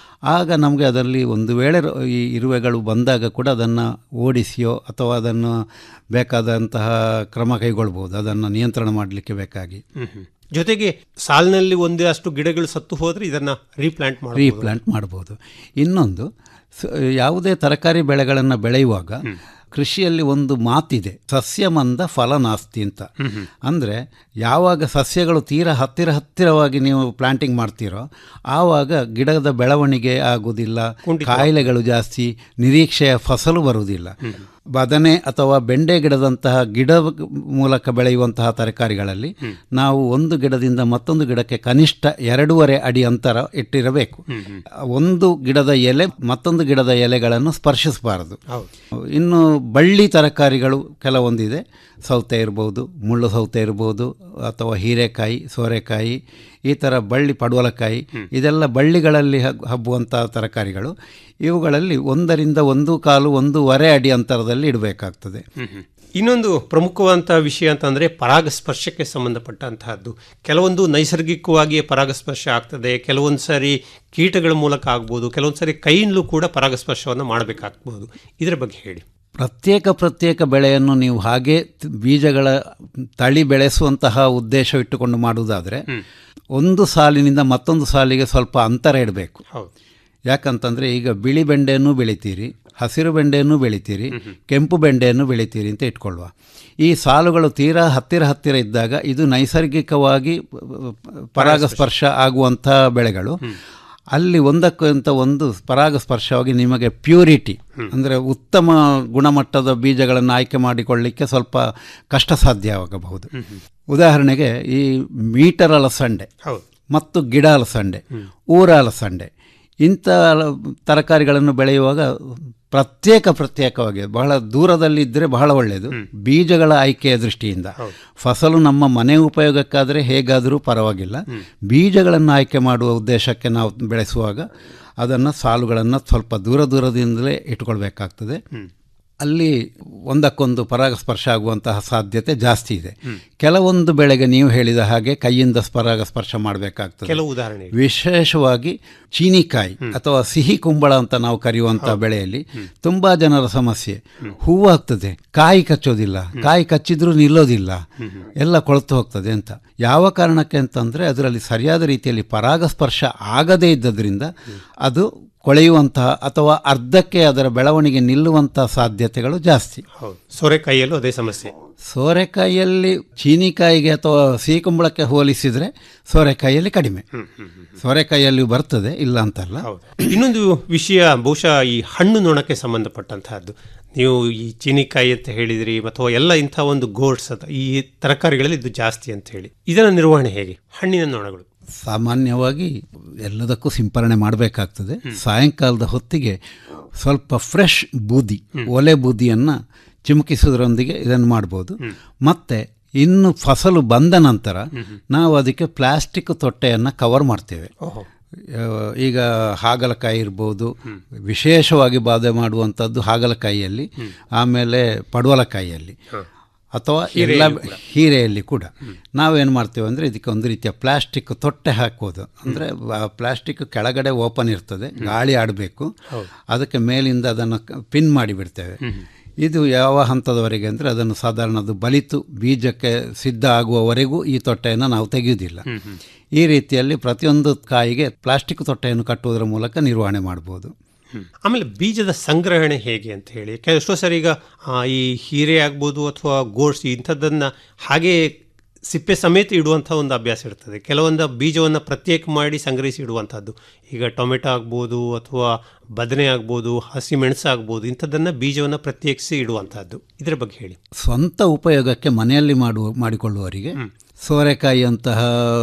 ಆಗ ನಮಗೆ ಅದರಲ್ಲಿ ಒಂದು ವೇಳೆ ರ- ಈ ಇರುವೆಗಳು ಬಂದಾಗ ಕೂಡ ಅದನ್ನು ಓಡಿಸಿಯೋ ಅಥವಾ ಅದನ್ನು ಬೇಕಾದಂತಹ ಕ್ರಮ ಕೈಗೊಳ್ಬೋದು ಅದನ್ನು ನಿಯಂತ್ರಣ ಮಾಡಲಿಕ್ಕೆ ಬೇಕಾಗಿ ಜೊತೆಗೆ ಸಾಲಿನಲ್ಲಿ ಒಂದೇ ಅಷ್ಟು ಗಿಡಗಳು ಸತ್ತು ಹೋದ್ರೆ ಇದನ್ನ ರೀಪ್ಲಾಂಟ್ ಮಾಡಿ ರೀಪ್ಲಾಂಟ್ ಮಾಡ್ಬೋದು ಇನ್ನೊಂದು ಸ- ಯಾವುದೇ ತರಕಾರಿ ಬೆಳೆಗಳನ್ನು ಬೆಳೆಯುವಾಗ ಕೃಷಿಯಲ್ಲಿ ಒಂದು ಮಾತಿದೆ ಸಸ್ಯ ಮಂದ ಫಲ ನಾಸ್ತಿ ಅಂತ ಅಂದರೆ ಯಾವಾಗ ಸಸ್ಯಗಳು ತೀರಾ ಹತ್ತಿರ ಹತ್ತಿರವಾಗಿ ನೀವು ಪ್ಲಾಂಟಿಂಗ್ ಮಾಡ್ತೀರೋ ಆವಾಗ ಗಿಡದ ಬೆಳವಣಿಗೆ ಆಗುವುದಿಲ್ಲ ಕಾಯಿಲೆಗಳು ಜಾಸ್ತಿ ನಿರೀಕ್ಷೆಯ ಫಸಲು ಬರುವುದಿಲ್ಲ ಬದನೆ ಅಥವಾ ಬೆಂಡೆ ಗಿಡದಂತಹ ಗಿಡ ಮೂಲಕ ಬೆಳೆಯುವಂತಹ ತರಕಾರಿಗಳಲ್ಲಿ ನಾವು ಒಂದು ಗಿಡದಿಂದ ಮತ್ತೊಂದು ಗಿಡಕ್ಕೆ ಕನಿಷ್ಠ ಎರಡೂವರೆ ಅಡಿ ಅಂತರ ಇಟ್ಟಿರಬೇಕು ಒಂದು ಗಿಡದ ಎಲೆ ಮತ್ತೊಂದು ಗಿಡದ ಎಲೆಗಳನ್ನು ಸ್ಪರ್ಶಿಸಬಾರದು ಇನ್ನು ಬಳ್ಳಿ ತರಕಾರಿಗಳು ಕೆಲವೊಂದಿದೆ ಸೌತೆ ಇರ್ಬೋದು ಮುಳ್ಳು ಸೌತೆ ಇರ್ಬೋದು ಅಥವಾ ಹೀರೆಕಾಯಿ ಸೋರೆಕಾಯಿ ಈ ಥರ ಬಳ್ಳಿ ಪಡುವಲಕಾಯಿ ಇದೆಲ್ಲ ಬಳ್ಳಿಗಳಲ್ಲಿ ಹಬ್- ಹಬ್ಬುವಂಥ ತರಕಾರಿಗಳು ಇವುಗಳಲ್ಲಿ ಒಂದರಿಂದ ಒಂದು ಕಾಲು ಒಂದೂವರೆ ಅಡಿ ಅಂತರದಲ್ಲಿ ಇಡಬೇಕಾಗ್ತದೆ ಇನ್ನೊಂದು ಪ್ರಮುಖವಾದಂತಹ ವಿಷಯ ಅಂತಂದ್ರೆ ಪರಾಗಸ್ಪರ್ಶಕ್ಕೆ ಸಂಬಂಧಪಟ್ಟಂತಹದ್ದು ಕೆಲವೊಂದು ನೈಸರ್ಗಿಕವಾಗಿ ಪರಾಗಸ್ಪರ್ಶ ಆಗ್ತದೆ ಕೆಲವೊಂದು ಸಾರಿ ಕೀಟಗಳ ಮೂಲಕ ಆಗ್ಬೋದು ಕೆಲವೊಂದು ಸಾರಿ ಕೈಯಿಂದಲೂ ಕೂಡ ಪರಾಗಸ್ಪರ್ಶವನ್ನು ಮಾಡಬೇಕಾಗ್ಬೋದು ಇದರ ಬಗ್ಗೆ ಹೇಳಿ ಪ್ರತ್ಯೇಕ ಪ್ರತ್ಯೇಕ ಬೆಳೆಯನ್ನು ನೀವು ಹಾಗೆ ತ್- ಬೀಜಗಳ ತಳಿ ಬೆಳೆಸುವಂತಹ ಉದ್ದೇಶವಿಟ್ಟುಕೊಂಡು ಮಾಡುವುದಾದರೆ ಒಂದು ಸಾಲಿನಿಂದ ಮತ್ತೊಂದು ಸಾಲಿಗೆ ಸ್ವಲ್ಪ ಅಂತರ ಇಡಬೇಕು ಹೌದು ಯಾಕಂತಂದರೆ ಈಗ ಬಿಳಿ ಬೆಂಡೆಯನ್ನು ಬೆಳಿತೀರಿ ಹಸಿರು ಬೆಂಡೆಯನ್ನು ಬೆಳಿತೀರಿ ಕೆಂಪು ಬೆಂಡೆಯನ್ನು ಬೆಳಿತೀರಿ ಅಂತ ಇಟ್ಕೊಳ್ಳುವ ಈ ಸಾಲುಗಳು ತೀರಾ ಹತ್ತಿರ ಹತ್ತಿರ ಇದ್ದಾಗ ಇದು ನೈಸರ್ಗಿಕವಾಗಿ ಪರಾಗಸ್ಪರ್ಶ ಆಗುವಂಥ ಬೆಳೆಗಳು ಅಲ್ಲಿ ಒಂದಕ್ಕಿಂತ ಒಂದು ಪರಾಗಸ್ಪರ್ಶವಾಗಿ ನಿಮಗೆ ಪ್ಯೂರಿಟಿ ಅಂದರೆ ಉತ್ತಮ ಗುಣಮಟ್ಟದ ಬೀಜಗಳನ್ನು ಆಯ್ಕೆ ಮಾಡಿಕೊಳ್ಳಿಕ್ಕೆ ಸ್ವಲ್ಪ ಕಷ್ಟ ಸಾಧ್ಯವಾಗಬಹುದು ಉದಾಹರಣೆಗೆ ಈ ಮೀಟರ್ ಅಲಸಂಡೆ ಹೌದು ಮತ್ತು ಗಿಡ ಅಲಸಂಡೆ ಊರ ಅಲಸಂಡೆ ಇಂಥ ಅಲ- ತರಕಾರಿಗಳನ್ನು ಬೆಳೆಯುವಾಗ ಪ್ರತ್ಯೇಕ ಪ್ರತ್ಯೇಕವಾಗಿ ಬಹಳ ದೂರದಲ್ಲಿ ಇದ್ದರೆ ಬಹಳ ಒಳ್ಳೆಯದು ಬೀಜಗಳ ಆಯ್ಕೆಯ ದೃಷ್ಟಿಯಿಂದ ಫಸಲು ನಮ್ಮ ಮನೆ ಉಪಯೋಗಕ್ಕಾದರೆ ಹೇಗಾದರೂ ಪರವಾಗಿಲ್ಲ ಬೀಜಗಳನ್ನು ಆಯ್ಕೆ ಮಾಡುವ ಉದ್ದೇಶಕ್ಕೆ ನಾವು ಬೆಳೆಸುವಾಗ ಅದನ್ನು ಸಾಲುಗಳನ್ನು ಸ್ವಲ್ಪ ದೂರ ದೂರದಿಂದಲೇ ಇಟ್ಕೊಳ್ಬೇಕಾಗ್ತದೆ ಅಲ್ಲಿ ಒಂದಕ್ಕೊಂದು ಪರಾಗಸ್ಪರ್ಶ ಆಗುವಂತಹ ಸಾಧ್ಯತೆ ಜಾಸ್ತಿ ಇದೆ ಕೆಲವೊಂದು ಬೆಳೆಗೆ ನೀವು ಹೇಳಿದ ಹಾಗೆ ಕೈಯಿಂದ ಪರಾಗಸ್ಪರ್ಶ ಮಾಡಬೇಕಾಗ್ತದೆ ಕೆಲವು ಉದಾಹರಣೆ ಹೇಳಿ. ವಿಶೇಷವಾಗಿ ಚೀನಿಕಾಯಿ ಅಥವಾ ಸಿಹಿ ಕುಂಬಳ ಅಂತ ನಾವು ಕರೆಯುವಂತಹ ಬೆಳೆಯಲ್ಲಿ ತುಂಬಾ ಜನರ ಸಮಸ್ಯೆ ಹೂವು ಆಗ್ತದೆ ಕಾಯಿ ಕಚ್ಚೋದಿಲ್ಲ ಕಾಯಿ ಕಚ್ಚಿದ್ರೂ ನಿಲ್ಲೋದಿಲ್ಲ ಎಲ್ಲ ಕೊಳತು ಹೋಗ್ತದೆ ಅಂತ ಯಾವ ಕಾರಣಕ್ಕೆ ಅಂತಂದ್ರೆ ಅದರಲ್ಲಿ ಸರಿಯಾದ ರೀತಿಯಲ್ಲಿ ಪರಾಗಸ್ಪರ್ಶ ಆಗದೇ ಇದ್ದದ್ರಿಂದ ಅದು ಕೊಳೆಯುವಂತಹ ಅಥವಾ ಅರ್ಧಕ್ಕೆ ಅದರ ಬೆಳವಣಿಗೆ ನಿಲ್ಲುವಂತಹ ಸಾಧ್ಯತೆಗಳು ಜಾಸ್ತಿ ಹೌದು ಸೋರೆಕಾಯಿಯಲ್ಲೂ ಅದೇ ಸಮಸ್ಯೆ ಸೋರೆಕಾಯಿಯಲ್ಲಿ ಚೀನಿಕಾಯಿಗೆ ಅಥವಾ ಸಿಹಿ ಕುಂಬಳಕ್ಕೆ ಹೋಲಿಸಿದರೆ ಸೋರೆಕಾಯಿಯಲ್ಲಿ ಕಡಿಮೆ ಸೋರೆಕಾಯಿಯಲ್ಲಿ ಬರ್ತದೆ ಇಲ್ಲ ಅಂತಲ್ಲ ಹೌದು ಇನ್ನೊಂದು ವಿಷಯ ಬಹುಶಃ ಈ ಹಣ್ಣು ನೊಣಕ್ಕೆ ಸಂಬಂಧಪಟ್ಟಂತಹದ್ದು ನೀವು ಈ ಚೀನಿಕಾಯಿ ಅಂತ ಹೇಳಿದ್ರಿ ಅಥವಾ ಎಲ್ಲ ಇಂಥ ಒಂದು ಗೋಡ್ಸ್ ಅಥವಾ ಈ ತರಕಾರಿಗಳಲ್ಲಿ ಇದು ಜಾಸ್ತಿ ಅಂತ ಹೇಳಿ ಇದರ ನಿರ್ವಹಣೆ ಹೇಗೆ ಹಣ್ಣಿನ ನೊಣಗಳು ಸಾಮಾನ್ಯವಾಗಿ ಎಲ್ಲದಕ್ಕೂ ಸಿಂಪರಣೆ ಮಾಡಬೇಕಾಗ್ತದೆ ಸಾಯಂಕಾಲದ ಹೊತ್ತಿಗೆ ಸ್ವಲ್ಪ ಫ್ರೆಶ್ ಬೂದಿ ಒಲೆ ಬೂದಿಯನ್ನು ಚಿಮುಕಿಸೋದ್ರೊಂದಿಗೆ ಇದನ್ನು ಮಾಡ್ಬೋದು ಮತ್ತೆ ಇನ್ನು ಫಸಲು ಬಂದ ನಂತರ ನಾವು ಅದಕ್ಕೆ ಪ್ಲಾಸ್ಟಿಕ್ ತೊಟ್ಟೆಯನ್ನು ಕವರ್ ಮಾಡ್ತೇವೆ ಆ, ಈಗ ಹಾಗಲಕಾಯಿ ಇರ್ಬೋದು ವಿಶೇಷವಾಗಿ ಬಾಧೆ ಮಾಡುವಂಥದ್ದು ಹಾಗಲಕಾಯಿಯಲ್ಲಿ ಆಮೇಲೆ ಪಡವಲಕಾಯಿಯಲ್ಲಿ ಅಥವಾ ಎಲ್ಲ ಹೀರೆಯಲ್ಲಿ ಕೂಡ ನಾವೇನು ಮಾಡ್ತೇವೆ ಅಂದರೆ ಇದಕ್ಕೆ ಒಂದು ರೀತಿಯ ಪ್ಲಾಸ್ಟಿಕ್ ತೊಟ್ಟೆ ಹಾಕೋದು ಅಂದರೆ ಪ್ಲಾಸ್ಟಿಕ್ ಕೆಳಗಡೆ ಓಪನ್ ಇರ್ತದೆ ಗಾಳಿ ಆಡಬೇಕು ಅದಕ್ಕೆ ಮೇಲಿಂದ ಅದನ್ನು ಪಿನ್ ಮಾಡಿ ಬಿಡ್ತೇವೆ ಇದು ಯಾವ ಹಂತದವರೆಗೆ ಅಂದರೆ ಅದನ್ನು ಸಾಧಾರಣ ಅದು ಬಲಿತು ಬೀಜಕ್ಕೆ ಸಿದ್ಧ ಆಗುವವರೆಗೂ ಈ ತೊಟ್ಟೆಯನ್ನು ನಾವು ತೆಗೆಯುವುದಿಲ್ಲ ಈ ರೀತಿಯಲ್ಲಿ ಪ್ರತಿಯೊಂದು ಕಾಯಿಗೆ ಪ್ಲಾಸ್ಟಿಕ್ ತೊಟ್ಟೆಯನ್ನು ಕಟ್ಟುವುದರ ಮೂಲಕ ನಿರ್ವಹಣೆ ಮಾಡ್ಬೋದು ಆಮೇಲೆ ಬೀಜದ ಸಂಗ್ರಹಣೆ ಹೇಗೆ ಅಂತ ಹೇಳಿ ಕೆ- ಎಷ್ಟೋ ಸರಿ ಈಗ ಆ, ಈ ಹೀರೆ ಆಗ್ಬೋದು ಅಥವಾ ಗೋಡ್ಸ್ ಇಂಥದ್ದನ್ನು ಹಾಗೆ ಸಿಪ್ಪೆ ಸಮೇತ ಇಡುವಂಥ ಒಂದು ಅಭ್ಯಾಸ ಇರ್ತದೆ ಕೆಲವೊಂದು ಬೀಜವನ್ನು ಪ್ರತ್ಯೇಕ ಮಾಡಿ ಸಂಗ್ರಹಿಸಿ ಇಡುವಂಥದ್ದು ಈಗ ಟೊಮೆಟೊ ಆಗ್ಬೋದು ಅಥವಾ ಬದನೆ ಆಗ್ಬೋದು ಹಸಿ ಮೆಣಸು ಆಗ್ಬೋದು ಇಂಥದ್ದನ್ನು ಬೀಜವನ್ನು ಪ್ರತ್ಯೇಕಿಸಿ ಇಡುವಂಥದ್ದು ಇದರ ಬಗ್ಗೆ ಹೇಳಿ ಸ್ವಂತ ಉಪಯೋಗಕ್ಕೆ ಮನೆಯಲ್ಲಿ ಮಾಡುವ ಮಾಡಿಕೊಳ್ಳುವವರಿಗೆ ಸೋರೆಕಾಯಿಯಂತಹ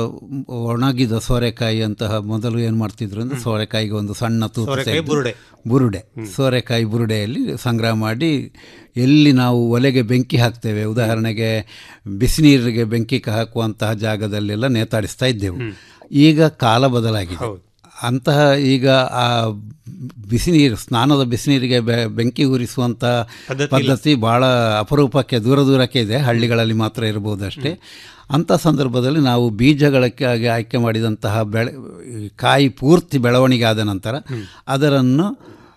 ಒಣಗಿದ ಸೋರೆಕಾಯಿಯಂತಹ ಮೊದಲು ಏನು ಮಾಡ್ತಿದ್ರು ಅಂದರೆ ಸೋರೆಕಾಯಿಗೆ ಒಂದು ಸಣ್ಣ ತೂತು ಸೋರೆಕಾಯಿ ತೆಗೆದು- ಬುರುಡೆ. ಬುರುಡೆ ಸೋರೆಕಾಯಿ ಬುರುಡೆಯಲ್ಲಿ ಸಂಗ್ರಹ ಮಾಡಿ ಎಲ್ಲಿ ನಾವು ಒಲೆಗೆ ಬೆಂಕಿ ಹಾಕ್ತೇವೆ ಉದಾಹರಣೆಗೆ ಬಿಸಿನೀರಿಗೆ ಬೆಂಕಿ ಹಾಕುವಂತಹ ಜಾಗದಲ್ಲೆಲ್ಲ ನೇತಾಡಿಸ್ತಾ ಇದ್ದೆವು ಈಗ ಕಾಲ ಬದಲಾಗಿದೆ ಅಂತಹ ಈಗ ಆ ಬಿಸಿನೀರು ಸ್ನಾನದ ಬಿಸಿನೀರಿಗೆ ಬೆ- ಬೆಂಕಿ ಉರಿಸುವಂಥ ಪದ್ಧತಿ ಭಾಳ ಅಪರೂಪಕ್ಕೆ ದೂರ ದೂರಕ್ಕೆ ಇದೆ ಹಳ್ಳಿಗಳಲ್ಲಿ ಮಾತ್ರ ಇರಬಹುದು ಅಷ್ಟೇ ಅಂಥ ಸಂದರ್ಭದಲ್ಲಿ ನಾವು ಬೀಜಗಳಕ್ಕಾಗಿ ಆಯ್ಕೆ ಮಾಡಿದಂತಹ ಬೆಳೆ ಈ ಕಾಯಿ ಪೂರ್ತಿ ಬೆಳವಣಿಗೆ ಆದ ನಂತರ ಅದರನ್ನು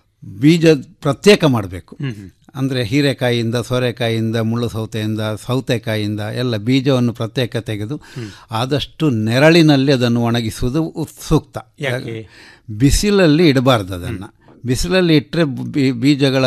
ಬೀಜ ಪ್ರತ್ಯೇಕ ಮಾಡಬೇಕು ಅಂದರೆ ಹೀರೆಕಾಯಿಯಿಂದ ಸೋರೆಕಾಯಿಯಿಂದ ಮುಳ್ಳು ಸೌತೆಯಿಂದ ಸೌತೆಕಾಯಿಯಿಂದ ಎಲ್ಲ ಬೀಜವನ್ನು ಪ್ರತ್ಯೇಕ ತೆಗೆದು ಆದಷ್ಟು ನೆರಳಿನಲ್ಲಿ ಅದನ್ನು ಒಣಗಿಸುವುದು ಉತ್- ಸೂಕ್ತ ಯಾಕೆ? ಬಿಸಿಲಲ್ಲಿ ಇಡಬಾರ್ದು ಅದನ್ನು ಬಿಸಿಲಲ್ಲಿ ಇಟ್ಟರೆ ಬೀಜಗಳ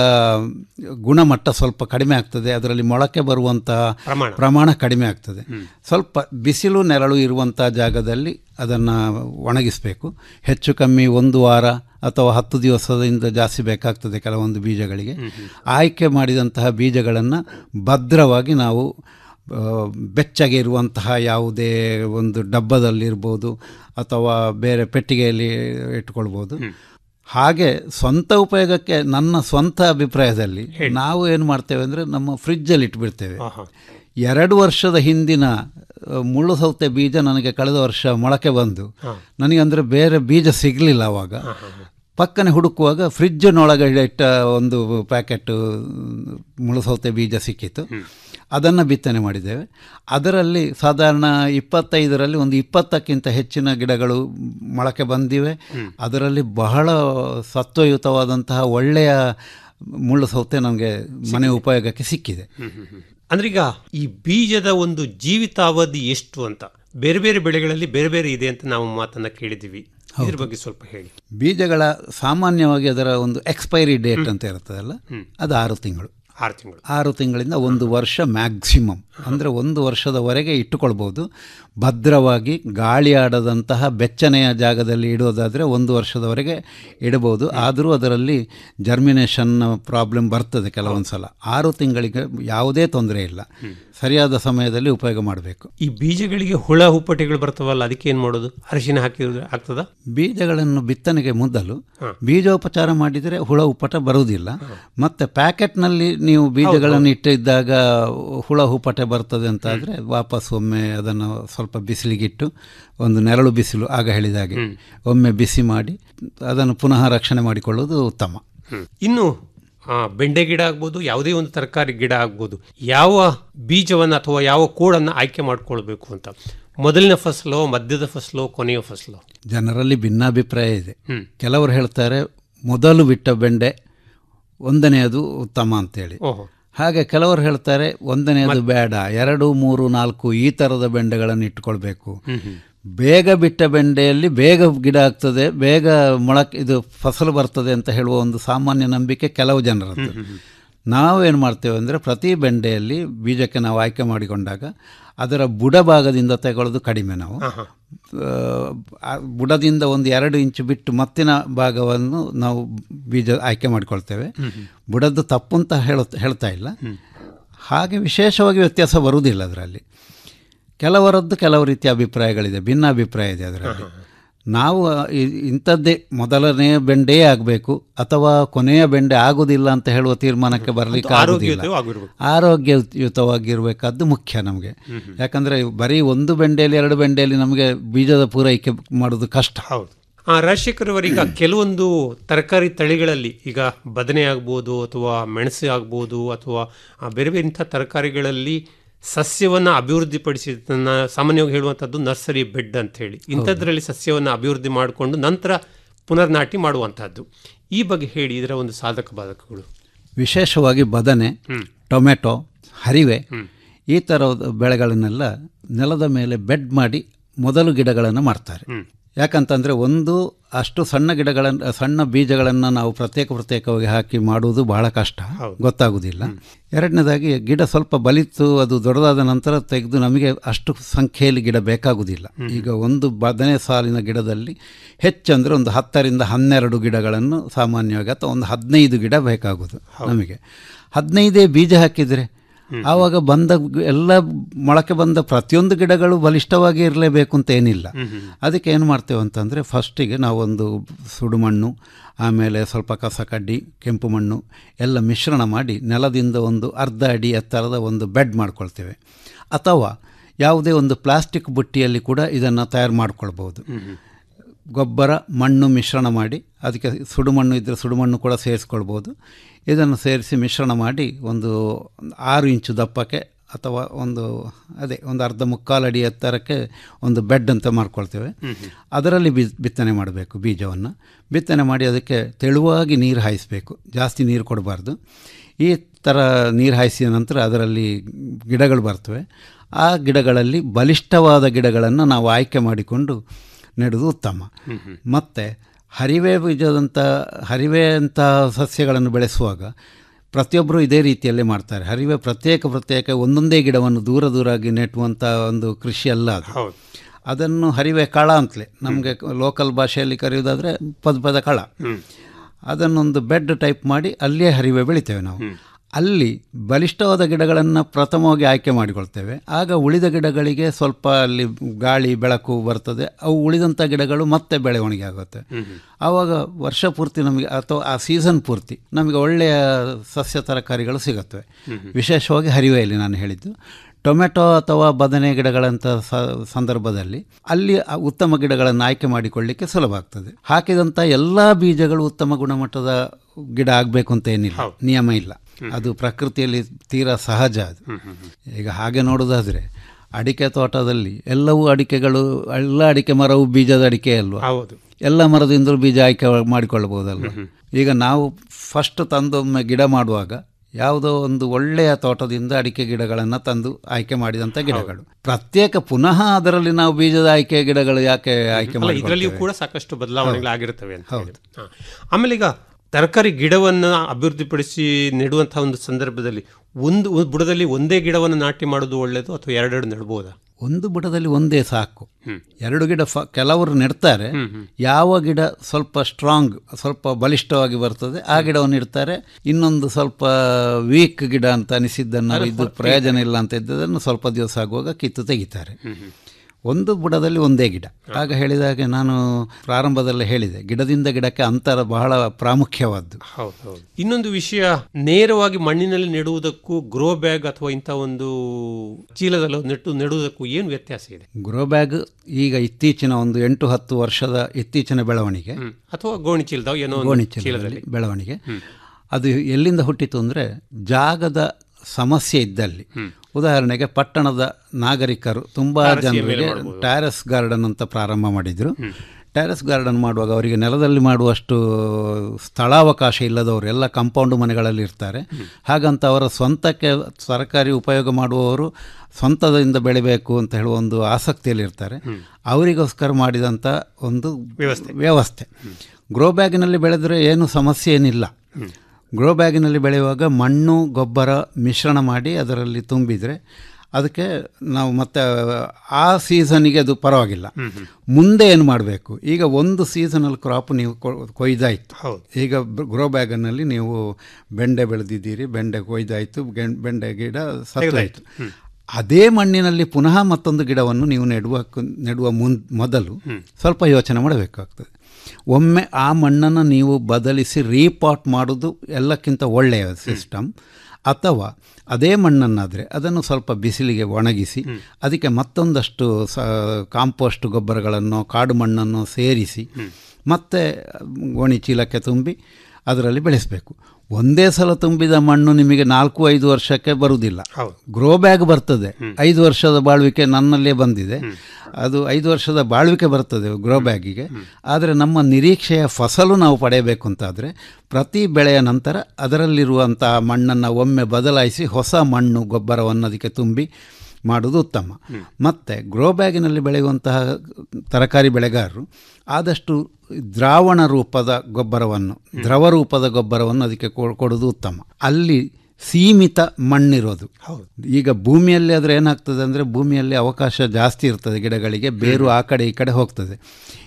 ಗುಣಮಟ್ಟ ಸ್ವಲ್ಪ ಕಡಿಮೆ ಆಗ್ತದೆ ಅದರಲ್ಲಿ ಮೊಳಕೆ ಬರುವಂತಹ ಪ್ರಮಾಣ. ಪ್ರಮಾಣ ಕಡಿಮೆ ಆಗ್ತದೆ ಸ್ವಲ್ಪ ಬಿಸಿಲು ನೆರಳು ಇರುವಂಥ ಜಾಗದಲ್ಲಿ ಅದನ್ನು ಒಣಗಿಸಬೇಕು ಹೆಚ್ಚು ಕಮ್ಮಿ ಒಂದು ವಾರ ಅಥವಾ ಹತ್ತು ದಿವಸದಿಂದ ಜಾಸ್ತಿ ಬೇಕಾಗ್ತದೆ ಕೆಲವೊಂದು ಬೀಜಗಳಿಗೆ ಆಯ್ಕೆ ಮಾಡಿದಂತಹ ಬೀಜಗಳನ್ನು ಭದ್ರವಾಗಿ ನಾವು ಆ, ಬೆಚ್ಚಗೆ ಇರುವಂತಹ ಯಾವುದೇ ಒಂದು ಡಬ್ಬದಲ್ಲಿರ್ಬೋದು ಅಥವಾ ಬೇರೆ ಪೆಟ್ಟಿಗೆಯಲ್ಲಿ ಇಟ್ಕೊಳ್ಬೋದು ಹಾಗೆ ಸ್ವಂತ ಉಪಯೋಗಕ್ಕೆ ನನ್ನ ಸ್ವಂತ ಅಭಿಪ್ರಾಯದಲ್ಲಿ ನಾವು ಏನು ಮಾಡ್ತೇವೆ ಅಂದರೆ ನಮ್ಮ ಫ್ರಿಜ್ಜಲ್ಲಿ ಇಟ್ಬಿಡ್ತೇವೆ ಎರಡು ವರ್ಷದ ಹಿಂದಿನ ಆ, ಮುಳ್ಳು ಸೌತೆ ಬೀಜ ನನಗೆ ಕಳೆದ ವರ್ಷ ಮೊಳಕೆ ಬಂದು ನನಗೆ ಅಂದರೆ ಬೇರೆ ಬೀಜ ಸಿಗಲಿಲ್ಲ ಅವಾಗ ಪಕ್ಕನೆ ಹುಡುಕುವಾಗ ಫ್ರಿಜ್ಜಿನೊಳಗಡೆ ಇಟ್ಟ ಒಂದು ಪ್ಯಾಕೆಟ್ ಮುಳ್ಳು ಸೌತೆ ಬೀಜ ಸಿಕ್ಕಿತ್ತು ಅದನ್ನು ಬಿತ್ತನೆ ಮಾಡಿದ್ದೇವೆ ಅದರಲ್ಲಿ ಸಾಧಾರಣ ಇಪ್ಪತ್ತೈದರಲ್ಲಿ ಒಂದು ಇಪ್ಪತ್ತಕ್ಕಿಂತ ಹೆಚ್ಚಿನ ಗಿಡಗಳು ಮೊಳಕೆ ಬಂದಿವೆ ಅದರಲ್ಲಿ ಬಹಳ ಸತ್ವಯುತವಾದಂತಹ ಒಳ್ಳೆಯ ಮುಳ್ಳು ಸೌತೆ ನಮಗೆ ಮನೆ ಉಪಯೋಗಕ್ಕೆ ಸಿಕ್ಕಿದೆ ಅಂದ್ರೆ ಈಗ ಈ ಬೀಜದ ಒಂದು ಜೀವಿತಾವಧಿ ಎಷ್ಟು ಅಂತ ಬೇರೆ ಬೇರೆ ಬೆಳೆಗಳಲ್ಲಿ ಬೇರೆ ಬೇರೆ ಇದೆ ಅಂತ ನಾವು ಮಾತನ್ನ ಕೇಳಿದ್ದೀವಿ ಇದ್ರ ಬಗ್ಗೆ ಸ್ವಲ್ಪ ಹೇಳಿ ಬೀಜಗಳ ಸಾಮಾನ್ಯವಾಗಿ ಅದರ ಒಂದು ಎಕ್ಸ್ಪೈರಿ ಡೇಟ್ ಅಂತ ಇರ್ತದಲ್ಲ ಅದು ಆರು ತಿಂಗಳು ಆರು ತಿಂಗಳು ಆರು ತಿಂಗಳಿಂದ ಒಂದು ವರ್ಷ ಮ್ಯಾಕ್ಸಿಮಮ್ ಅಂದರೆ ಒಂದು ವರ್ಷದವರೆಗೆ ಇಟ್ಟುಕೊಳ್ಬೋದು ಭದ್ರವಾಗಿ ಗಾಳಿ ಆಡದಂತಹ ಬೆಚ್ಚನೆಯ ಜಾಗದಲ್ಲಿ ಇಡೋದಾದರೆ ಒಂದು ವರ್ಷದವರೆಗೆ ಇಡಬಹುದು ಆದರೂ ಅದರಲ್ಲಿ ಜರ್ಮಿನೇಷನ್ ಪ್ರಾಬ್ಲಮ್ ಬರ್ತದೆ ಕೆಲವೊಂದು ಸಲ ಆರು ತಿಂಗಳಿಗೆ ಯಾವುದೇ ತೊಂದರೆ ಇಲ್ಲ ಸರಿಯಾದ ಸಮಯದಲ್ಲಿ ಉಪಯೋಗ ಮಾಡಬೇಕು ಈ ಬೀಜಗಳಿಗೆ ಹುಳ ಹುಪ್ಪಟೆಗಳು ಬರ್ತಾವಲ್ಲ ಅದಕ್ಕೆ ಏನ್ ಮಾಡೋದು ಅರಿಶಿನ ಹಾಕಿದ್ರೆ ಆಗ್ತದ ಬೀಜಗಳನ್ನು ಬಿತ್ತನೆಗೆ ಮೊದಲು ಬೀಜೋಪಚಾರ ಮಾಡಿದರೆ ಹುಳ ಉಪ್ಪಟ ಬರುವುದಿಲ್ಲ ಮತ್ತೆ ಪ್ಯಾಕೆಟ್ನಲ್ಲಿ ನೀವು ಬೀಜಗಳನ್ನು ಇಟ್ಟಿದ್ದಾಗ ಹುಳ ಹುಪ್ಪಟೆ ಬರ್ತದೆ ಅಂತ ಆದರೆ ವಾಪಸ್ ಒಮ್ಮೆ ಅದನ್ನು ಸ್ವಲ್ಪ ಬಿಸಿಲಿಗಿಟ್ಟು ಒಂದು ನೆರಳು ಬಿಸಿಲು ಆಗ ಹೇಳಿದಾಗೆ ಒಮ್ಮೆ ಬಿಸಿ ಮಾಡಿ ಅದನ್ನು ಪುನಃ ರಕ್ಷಣೆ ಮಾಡಿಕೊಳ್ಳುವುದು ಉತ್ತಮ ಇನ್ನು ಆ, ಬೆಂಡೆ ಗಿಡ ಆಗ್ಬೋದು ಯಾವುದೇ ಒಂದು ತರಕಾರಿ ಗಿಡ ಆಗ್ಬೋದು ಯಾವ ಬೀಜವನ್ನು ಅಥವಾ ಯಾವ ಕೋಡನ್ನು ಆಯ್ಕೆ ಮಾಡ್ಕೊಳ್ಬೇಕು ಅಂತ ಮೊದಲಿನ ಫಸಲೋ ಮಧ್ಯದ ಫಸಲೋ ಕೊನೆಯ ಫಸಲೋ ಜನರಲ್ಲಿ ಭಿನ್ನಾಭಿಪ್ರಾಯ ಇದೆ ಕೆಲವರು ಹೇಳ್ತಾರೆ ಮೊದಲು ಬಿಟ್ಟ ಬೆಂಡೆ ಒಂದನೆಯದು ಉತ್ತಮ ಅಂತೇಳಿ ಓಹೋ ಹಾಗೆ ಕೆಲವರು ಹೇಳ್ತಾರೆ ಒಂದನೆಯದು ಬೇಡ ಎರಡು ಮೂರು ನಾಲ್ಕು ಈ ಥರದ ಬೆಂಡೆಗಳನ್ನು ಇಟ್ಕೊಳ್ಬೇಕು ಬೇಗ ಬಿಟ್ಟ ಬೆಂಡೆಯಲ್ಲಿ ಬೇಗ ಗಿಡ ಆಗ್ತದೆ ಬೇಗ ಮೊಳಕೆ ಇದು ಫಸಲು ಬರ್ತದೆ ಅಂತ ಹೇಳುವ ಒಂದು ಸಾಮಾನ್ಯ ನಂಬಿಕೆ ಕೆಲವು ಜನರದ್ದು ನಾವೇನು ಮಾಡ್ತೇವೆ ಅಂದರೆ ಪ್ರತಿ ಬೆಂಡೆಯಲ್ಲಿ ಬೀಜಕ್ಕೆ ನಾವು ಆಯ್ಕೆ ಮಾಡಿಕೊಂಡಾಗ ಅದರ ಬುಡ ಭಾಗದಿಂದ ತಗೊಳ್ಳೋದು ಕಡಿಮೆ ನಾವು ಆ ಬುಡದಿಂದ ಒಂದು ಎರಡು ಇಂಚು ಬಿಟ್ಟು ಮತ್ತಿನ ಭಾಗವನ್ನು ನಾವು ಬೀಜ ಆಯ್ಕೆ ಮಾಡಿಕೊಳ್ತೇವೆ ಬುಡದ್ದು ತಪ್ಪು ಅಂತ ಹೇಳ ಹೇಳ್ತಾ ಇಲ್ಲ ಹಾಗೆ ವಿಶೇಷವಾಗಿ ವ್ಯತ್ಯಾಸ ಬರುವುದಿಲ್ಲ ಅದರಲ್ಲಿ ಕೆಲವರದ್ದು ಕೆಲವು ರೀತಿಯ ಅಭಿಪ್ರಾಯಗಳಿದೆ ಭಿನ್ನ ಅಭಿಪ್ರಾಯ ಇದೆ ಅದರಲ್ಲಿ ನಾವು ಇ- ಇಂಥದ್ದೇ ಮೊದಲನೇ ಬೆಂಡೇ ಆಗಬೇಕು ಅಥವಾ ಕೊನೆಯ ಬೆಂಡೆ ಆಗುವುದಿಲ್ಲ ಅಂತ ಹೇಳುವ ತೀರ್ಮಾನಕ್ಕೆ ಬರಲಿಕ್ಕೆ ಆಗುವುದಿಲ್ಲ ಆರೋಗ್ಯಯುತವೂ ಆಗಿರ್ಬೇಕು. ಆರೋಗ್ಯಯುತವಾಗಿರಬೇಕಾದ್ದು ಮುಖ್ಯ ನಮಗೆ ಯಾಕಂದರೆ ಬರೀ ಒಂದು ಬೆಂಡೆಯಲ್ಲಿ ಎರಡು ಬೆಂಡೆಯಲ್ಲಿ ನಮಗೆ ಬೀಜದ ಪೂರೈಕೆ ಮಾಡೋದು ಕಷ್ಟ ಹೌದು ಆ ರಾಜಶೇಖರ್ ಅವರೀಗ ಕೆಲವೊಂದು ತರಕಾರಿ ತಳಿಗಳಲ್ಲಿ ಈಗ ಬದನೆ ಆಗ್ಬೋದು ಅಥವಾ ಮೆಣಸು ಆಗ್ಬೋದು ಅಥವಾ ಆ ಬೇರೆ ಬೇರೆ ಇಂಥ ತರಕಾರಿಗಳಲ್ಲಿ ಸಸ್ಯವನ್ನು ಅಭಿವೃದ್ಧಿಪಡಿಸಿದ್ದನ್ನ ಸಾಮಾನ್ಯವಾಗಿ ಹೇಳುವಂಥದ್ದು ನರ್ಸರಿ ಬೆಡ್ ಅಂತ ಹೇಳಿ ಇಂಥದ್ರಲ್ಲಿ ಸಸ್ಯವನ್ನು ಅಭಿವೃದ್ಧಿ ಮಾಡಿಕೊಂಡು ನಂತರ ಪುನರ್ನಾಟಿ ಮಾಡುವಂತಹದ್ದು ಈ ಬಗ್ಗೆ ಹೇಳಿ ಇದರ ಒಂದು ಸಾಧಕ ಬಾಧಕಗಳು ವಿಶೇಷವಾಗಿ ಬದನೆ ಟೊಮೆಟೊ ಹರಿವೆ ಈ ಥರದ ಬೆಳೆಗಳನ್ನೆಲ್ಲ ನೆಲದ ಮೇಲೆ ಬೆಡ್ ಮಾಡಿ ಮೊದಲು ಗಿಡಗಳನ್ನು ಮಾಡ್ತಾರೆ ಯಾಕಂತಂದರೆ ಒಂದು ಅಷ್ಟು ಸಣ್ಣ ಗಿಡಗಳನ್ನು ಸಣ್ಣ ಬೀಜಗಳನ್ನು ನಾವು ಪ್ರತ್ಯೇಕ ಪ್ರತ್ಯೇಕವಾಗಿ ಹಾಕಿ ಮಾಡುವುದು ಬಹಳ ಕಷ್ಟ ಗೊತ್ತಾಗುವುದಿಲ್ಲ ಎರಡನೇದಾಗಿ ಗಿಡ ಸ್ವಲ್ಪ ಬಲಿತು ಅದು ದೊಡ್ಡದಾದ ನಂತರ ತೆಗೆದು ನಮಗೆ ಅಷ್ಟು ಸಂಖ್ಯೆಯಲ್ಲಿ ಗಿಡ ಬೇಕಾಗುವುದಿಲ್ಲ ಈಗ ಒಂದು ಬದನೆ ಸಾಲಿನ ಗಿಡದಲ್ಲಿ ಹೆಚ್ಚಂದರೆ ಒಂದು ಹತ್ತರಿಂದ ಹನ್ನೆರಡು ಗಿಡಗಳನ್ನು ಸಾಮಾನ್ಯವಾಗಿ ಅಥವಾ ಒಂದು ಹದಿನೈದು ಗಿಡ ಬೇಕಾಗುವುದು ನಮಗೆ ಹದಿನೈದೇ ಬೀಜ ಹಾಕಿದರೆ ಆವಾಗ ಬಂದ ಎಲ್ಲ ಮೊಳಕೆ ಬಂದ ಪ್ರತಿಯೊಂದು ಗಿಡಗಳು ಬಲಿಷ್ಠವಾಗಿ ಇರಲೇಬೇಕು ಅಂತ ಏನಿಲ್ಲ ಅದಕ್ಕೆ ಏನು ಮಾಡ್ತೇವೆ ಅಂತಂದರೆ ಫಸ್ಟಿಗೆ ನಾವೊಂದು ಸುಡುಮಣ್ಣು ಆಮೇಲೆ ಸ್ವಲ್ಪ ಕಸ ಕಡ್ಡಿ ಕೆಂಪು ಮಣ್ಣು ಎಲ್ಲ ಮಿಶ್ರಣ ಮಾಡಿ ನೆಲದಿಂದ ಒಂದು ಅರ್ಧ ಅಡಿ ಎತ್ತರದ ಒಂದು ಬೆಡ್ ಮಾಡ್ಕೊಳ್ತೇವೆ ಅಥವಾ ಯಾವುದೇ ಒಂದು ಪ್ಲಾಸ್ಟಿಕ್ ಬುಟ್ಟಿಯಲ್ಲಿ ಕೂಡ ಇದನ್ನು ತಯಾರು ಮಾಡ್ಕೊಳ್ಬೋದು ಗೊಬ್ಬರ ಮಣ್ಣು ಮಿಶ್ರಣ ಮಾಡಿ ಅದಕ್ಕೆ ಸುಡುಮಣ್ಣು ಇದ್ದರೆ ಸುಡುಮಣ್ಣು ಕೂಡ ಸೇರಿಸ್ಕೊಳ್ಬೋದು ಇದನ್ನು ಸೇರಿಸಿ ಮಿಶ್ರಣ ಮಾಡಿ ಒಂದು ಆರು ಇಂಚು ದಪ್ಪಕ್ಕೆ ಅಥವಾ ಒಂದು ಅದೇ ಒಂದು ಅರ್ಧ ಮುಕ್ಕಾಲು ಅಡಿ ಎತ್ತರಕ್ಕೆ ಒಂದು ಬೆಡ್ ಅಂತ ಮಾಡ್ಕೊಳ್ತೇವೆ ಅದರಲ್ಲಿ ಬಿ ಬಿತ್ತನೆ ಮಾಡಬೇಕು ಬೀಜವನ್ನು ಬಿತ್ತನೆ ಮಾಡಿ ಅದಕ್ಕೆ ತೆಳುವಾಗಿ ನೀರು ಹಾಯಿಸಬೇಕು ಜಾಸ್ತಿ ನೀರು ಕೊಡಬಾರ್ದು ಈ ಥರ ನೀರು ಹಾಯಿಸಿದ ನಂತರ ಅದರಲ್ಲಿ ಗಿಡಗಳು ಬರ್ತವೆ ಆ ಗಿಡಗಳಲ್ಲಿ ಬಲಿಷ್ಠವಾದ ಗಿಡಗಳನ್ನು ನಾವು ಆಯ್ಕೆ ಮಾಡಿಕೊಂಡು ನೆಡುವುದು ಉತ್ತಮ ಮತ್ತು ಹರಿವೆ ಬೀಜದಂಥ ಹರಿವೆ ಅಂಥ ಸಸ್ಯಗಳನ್ನು ಬೆಳೆಸುವಾಗ ಪ್ರತಿಯೊಬ್ಬರು ಇದೇ ರೀತಿಯಲ್ಲೇ ಮಾಡ್ತಾರೆ ಹರಿವೆ ಪ್ರತ್ಯೇಕ ಪ್ರತ್ಯೇಕ ಒಂದೊಂದೇ ಗಿಡವನ್ನು ದೂರ ದೂರಾಗಿ ನೆಟ್ಟುವಂಥ ಒಂದು ಕೃಷಿ ಅಲ್ಲ ಅದು ಹೌದು ಅದನ್ನು ಹರಿವೆ ಕಳ ಅಂತಲೇ ನಮಗೆ ಲೋಕಲ್ ಭಾಷೆಯಲ್ಲಿ ಕರೆಯೋದಾದರೆ ಪದ ಪದ ಕಳ ಅದನ್ನೊಂದು ಬೆಡ್ ಟೈಪ್ ಮಾಡಿ ಅಲ್ಲಿಯೇ ಹರಿವೆ ಬೆಳಿತೇವೆ ನಾವು ಅಲ್ಲಿ ಬಲಿಷ್ಠವಾದ ಗಿಡಗಳನ್ನು ಪ್ರಥಮವಾಗಿ ಆಯ್ಕೆ ಮಾಡಿಕೊಳ್ತೇವೆ ಆಗ ಉಳಿದ ಗಿಡಗಳಿಗೆ ಸ್ವಲ್ಪ ಅಲ್ಲಿ ಗಾಳಿ ಬೆಳಕು ಬರ್ತದೆ ಅವು ಉಳಿದಂಥ ಗಿಡಗಳು ಮತ್ತೆ ಬೆಳವಣಿಗೆ ಆಗುತ್ತೆ ಆವಾಗ ವರ್ಷ ಪೂರ್ತಿ ನಮಗೆ ಅಥವಾ ಆ ಸೀಸನ್ ಪೂರ್ತಿ ನಮಗೆ ಒಳ್ಳೆಯ ಸಸ್ಯ ತರಕಾರಿಗಳು ಸಿಗುತ್ತವೆ ವಿಶೇಷವಾಗಿ ಹರಿವೆಯಲ್ಲಿ ನಾನು ಹೇಳಿದ್ದು ಟೊಮೆಟೊ ಅಥವಾ ಬದನೆ ಗಿಡಗಳಂಥ ಸ- ಸಂದರ್ಭದಲ್ಲಿ ಅಲ್ಲಿ ಆ ಉತ್ತಮ ಗಿಡಗಳನ್ನು ಆಯ್ಕೆ ಮಾಡಿಕೊಳ್ಳಿಕ್ಕೆ ಸುಲಭ ಆಗ್ತದೆ ಹಾಕಿದಂಥ ಎಲ್ಲ ಬೀಜಗಳು ಉತ್ತಮ ಗುಣಮಟ್ಟದ ಗಿಡ ಆಗಬೇಕು ಅಂತ ಏನಿಲ್ಲ ನಿಯಮ ಇಲ್ಲ ಅದು ಪ್ರಕೃತಿಯಲ್ಲಿ ತೀರಾ ಸಹಜ ಅದು ಈಗ ಹಾಗೆ ನೋಡೋದಾದರೆ ಅಡಿಕೆ ತೋಟದಲ್ಲಿ ಎಲ್ಲವೂ ಅಡಿಕೆಗಳು ಎಲ್ಲ ಅಡಿಕೆ ಮರವು ಬೀಜದ ಅಡಿಕೆ ಅಲ್ವಾ ಹೌದು ಎಲ್ಲ ಮರದಿಂದಲೂ ಬೀಜ ಆಯ್ಕೆ ಮಾಡಿಕೊಳ್ಳಬಹುದಲ್ವ ಈಗ ನಾವು ಫಸ್ಟ್ ತಂದೊಮ್ಮೆ ಗಿಡ ಮಾಡುವಾಗ ಯಾವುದೋ ಒಂದು ಒಳ್ಳೆಯ ತೋಟದಿಂದ ಅಡಿಕೆ ಗಿಡಗಳನ್ನು ತಂದು ಆಯ್ಕೆ ಮಾಡಿದಂಥ ಗಿಡಗಳು ಪ್ರತ್ಯೇಕ ಪುನಃ ಅದರಲ್ಲಿ ನಾವು ಬೀಜದ ಆಯ್ಕೆ ಗಿಡಗಳು ಯಾಕೆ ಆಯ್ಕೆ ಅಲ್ಲ ಇದರಲ್ಲಿಯೂ ಮಾಡಿ ಕೂಡ ಸಾಕಷ್ಟು ಬದಲಾವಣೆಗಳಾಗಿರುತ್ತವೆ ಅಂತ ಹೇಳಿ. ಹಾ. ಆಮೇಲೆ ಈಗ ತರಕಾರಿ ಗಿಡವನ್ನು ಅಭಿವೃದ್ಧಿಪಡಿಸಿ ನೆಡುವಂತಹ ಒಂದು ಸಂದರ್ಭದಲ್ಲಿ ಒಂದು ಒಂದು ಬುಡದಲ್ಲಿ ಒಂದೇ ಗಿಡವನ್ನು ನಾಟಿ ಮಾಡೋದು ಒಳ್ಳೆಯದು ಅಥವಾ ಎರಡೆರಡು ನೆಡ್ಬೋದಾ ಒಂದು ಬುಡದಲ್ಲಿ ಒಂದೇ ಸಾಕು ಎರಡು ಗಿಡ ಫ ಕೆಲವರು ನೆಡ್ತಾರೆ ಯಾವ ಗಿಡ ಸ್ವಲ್ಪ ಸ್ಟ್ರಾಂಗ್ ಸ್ವಲ್ಪ ಬಲಿಷ್ಠವಾಗಿ ಬರ್ತದೆ ಆ ಗಿಡವನ್ನು ಇಡ್ತಾರೆ ಇನ್ನೊಂದು ಸ್ವಲ್ಪ ವೀಕ್ ಗಿಡ ಅಂತ ಅನಿಸಿದ್ದನ್ನು ಇದು ಪ್ರಯೋಜನ ಇಲ್ಲ ಅಂತ ಇದ್ದದನ್ನು ಸ್ವಲ್ಪ ದಿವಸ ಆಗುವಾಗ ಕಿತ್ತು ತೆಗಿತಾರೆ ಒಂದು ಬುಡದಲ್ಲಿ ಒಂದೇ ಗಿಡ ಆಗ ಹೇಳಿದ ಹಾಗೆ ನಾನು ಪ್ರಾರಂಭದಲ್ಲೇ ಹೇಳಿದೆ ಗಿಡದಿಂದ ಗಿಡಕ್ಕೆ ಅಂತರ ಬಹಳ ಪ್ರಾಮುಖ್ಯವಾದ್ದು ಹೌದು ಹೌದು ಇನ್ನೊಂದು ವಿಷಯ ನೇರವಾಗಿ ಮಣ್ಣಿನಲ್ಲಿ ನೆಡುವುದಕ್ಕೂ ಗ್ರೋ ಬ್ಯಾಗ್ ಅಥವಾ ಇಂಥ ಒಂದು ಚೀಲದಲ್ಲಿ ನೆಟ್ಟು ನೆಡುವುದಕ್ಕೂ ಏನು ವ್ಯತ್ಯಾಸ ಇದೆ ಗ್ರೋ ಬ್ಯಾಗ್ ಈಗ ಇತ್ತೀಚಿನ ಒಂದು ಎಂಟು ಹತ್ತು ವರ್ಷದ ಇತ್ತೀಚಿನ ಬೆಳವಣಿಗೆ ಹ್ಮ್. ಅಥವಾ ಗೋಣಿ ಚೀಲದ ಏನೋ ಒಂದು ಗೋಣಿ ಚೀಲದಲ್ಲಿ ಚೀಲದಲ್ಲಿ ಬೆಳವಣಿಗೆ ಅದು ಎಲ್ಲಿಂದ ಹುಟ್ಟಿತು ಅಂದರೆ ಜಾಗದ ಸಮಸ್ಯೆ ಇದ್ದಲ್ಲಿ ಉದಾಹರಣೆಗೆ ಪಟ್ಟಣದ ನಾಗರಿಕರು ತುಂಬ ಜನರಿಗೆ ಟ್ಯಾರಸ್ ಗಾರ್ಡನ್ ಅಂತ ಪ್ರಾರಂಭ ಮಾಡಿದರು ಟ್ಯಾರಸ್ ಗಾರ್ಡನ್ ಮಾಡುವಾಗ ಅವರಿಗೆ ನೆಲದಲ್ಲಿ ಮಾಡುವಷ್ಟು ಸ್ಥಳಾವಕಾಶ ಇಲ್ಲದವರು ಎಲ್ಲ ಕಾಂಪೌಂಡ್ ಮನೆಗಳಲ್ಲಿ ಇರ್ತಾರೆ ಹಾಗಂತ ಅವರ ಸ್ವಂತಕ್ಕೆ ತರಕಾರಿ ಉಪಯೋಗ ಮಾಡುವವರು ಸ್ವಂತದಿಂದ ಬೆಳಿಬೇಕು ಅಂತ ಹೇಳುವ ಒಂದು ಆಸಕ್ತಿಯಲ್ಲಿ ಇರ್ತಾರೆ ಅವರಿಗೋಸ್ಕರ ಮಾಡಿದಂಥ ಒಂದು ವ್ಯವಸ್ಥೆ ಗ್ರೋ ಬ್ಯಾಗಿನಲ್ಲಿ ಬೆಳೆದರೆ ಏನು ಸಮಸ್ಯೆ ಏನಿಲ್ಲ ಗ್ರೋ ಬ್ಯಾಗಿನಲ್ಲಿ ಬೆಳೆಯುವಾಗ ಮಣ್ಣು ಗೊಬ್ಬರ ಮಿಶ್ರಣ ಮಾಡಿ ಅದರಲ್ಲಿ ತುಂಬಿದರೆ ಅದಕ್ಕೆ ನಾವು ಮತ್ತೆ ಆ ಸೀಸನಿಗೆ ಅದು ಪರವಾಗಿಲ್ಲ ಮುಂದೆ ಏನು ಮಾಡಬೇಕು ಈಗ ಒಂದು ಸೀಸನಲ್ ಕ್ರಾಪ್ ನೀವು ಕೊ- ಕೊಯ್ದಾಯ್ತು ಹೌದು. ಈಗ ಗ್ರೋ ಬ್ಯಾಗನಲ್ಲಿ ನೀವು ಬೆಂಡೆ ಬೆಳೆದಿದ್ದೀರಿ ಬೆಂಡೆ ಕೊಯ್ದಾಯ್ತು ಗೆಣ್- ಬೆಂಡೆ ಗಿಡ ಸತ್ತಾಯಿತು ಅದೇ ಮಣ್ಣಿನಲ್ಲಿ ಪುನಃ ಮತ್ತೊಂದು ಗಿಡವನ್ನು ನೀವು ನೆಡುವ ನೆಡುವ ಮುನ್ ಮೊದಲು ಸ್ವಲ್ಪ ಯೋಚನೆ ಮಾಡಬೇಕಾಗ್ತದೆ ಒಮ್ಮೆ ಆ ಮಣ್ಣನ್ನು ನೀವು ಬದಲಿಸಿ ರೀಪಾಟ್ ಮಾಡೋದು ಎಲ್ಲಕ್ಕಿಂತ ಒಳ್ಳೆಯ ಸಿಸ್ಟಮ್ ಅಥವಾ ಅದೇ ಮಣ್ಣನ್ನಾದರೆ ಅದನ್ನು ಸ್ವಲ್ಪ ಬಿಸಿಲಿಗೆ ಒಣಗಿಸಿ ಅದಕ್ಕೆ ಮತ್ತೊಂದಷ್ಟು ಸ ಕಾಂಪೋಸ್ಟ್ ಗೊಬ್ಬರಗಳನ್ನು ಕಾಡು ಮಣ್ಣನ್ನು ಸೇರಿಸಿ ಮತ್ತೆ ಗೋಣಿ ಚೀಲಕ್ಕೆ ತುಂಬಿ ಅದರಲ್ಲಿ ಬೆಳೆಸಬೇಕು ಒಂದೇ ಸಲ ತುಂಬಿದ ಮಣ್ಣು ನಿಮಗೆ ನಾಲ್ಕು ಐದು ವರ್ಷಕ್ಕೆ ಬರುವುದಿಲ್ಲ ಹೌದು. ಗ್ರೋ ಬ್ಯಾಗ್ ಬರ್ತದೆ ಐದು ವರ್ಷದ ಬಾಳ್ವಿಕೆ ನನ್ನಲ್ಲೇ ಬಂದಿದೆ ಅದು ಐದು ವರ್ಷದ ಬಾಳ್ವಿಕೆ ಬರ್ತದೆ ಗ್ರೋ ಬ್ಯಾಗಿಗೆ ಆದರೆ ನಮ್ಮ ನಿರೀಕ್ಷೆಯ ಫಸಲು ನಾವು ಪಡೆಯಬೇಕು ಅಂತಾದರೆ ಪ್ರತಿ ಬೆಳೆಯ ನಂತರ ಅದರಲ್ಲಿರುವಂಥ ಮಣ್ಣನ್ನು ಒಮ್ಮೆ ಬದಲಾಯಿಸಿ ಹೊಸ ಮಣ್ಣು ಗೊಬ್ಬರವನ್ನು ಅದಕ್ಕೆ ತುಂಬಿ ಮಾಡುವುದು ಉತ್ತಮ ಮತ್ತು ಗ್ರೋ ಬ್ಯಾಗಿನಲ್ಲಿ ಬೆಳೆಯುವಂತಹ ತರಕಾರಿ ಬೆಳೆಗಾರರು ಆದಷ್ಟು ದ್ರಾವಣ ರೂಪದ ಗೊಬ್ಬರವನ್ನು ದ್ರವ ರೂಪದ ಗೊಬ್ಬರವನ್ನು ಅದಕ್ಕೆ ಕೊ- ಕೊಡುವುದು ಉತ್ತಮ ಅಲ್ಲಿ ಸೀಮಿತ ಮಣ್ಣಿರೋದು ಈಗ ಭೂಮಿಯಲ್ಲಿ ಆದರೆ ಏನಾಗ್ತದೆ ಅಂದರೆ ಭೂಮಿಯಲ್ಲಿ ಅವಕಾಶ ಜಾಸ್ತಿ ಇರ್ತದೆ ಗಿಡಗಳಿಗೆ ಬೇರು ಆ ಕಡೆ ಈ ಕಡೆ ಹೋಗ್ತದೆ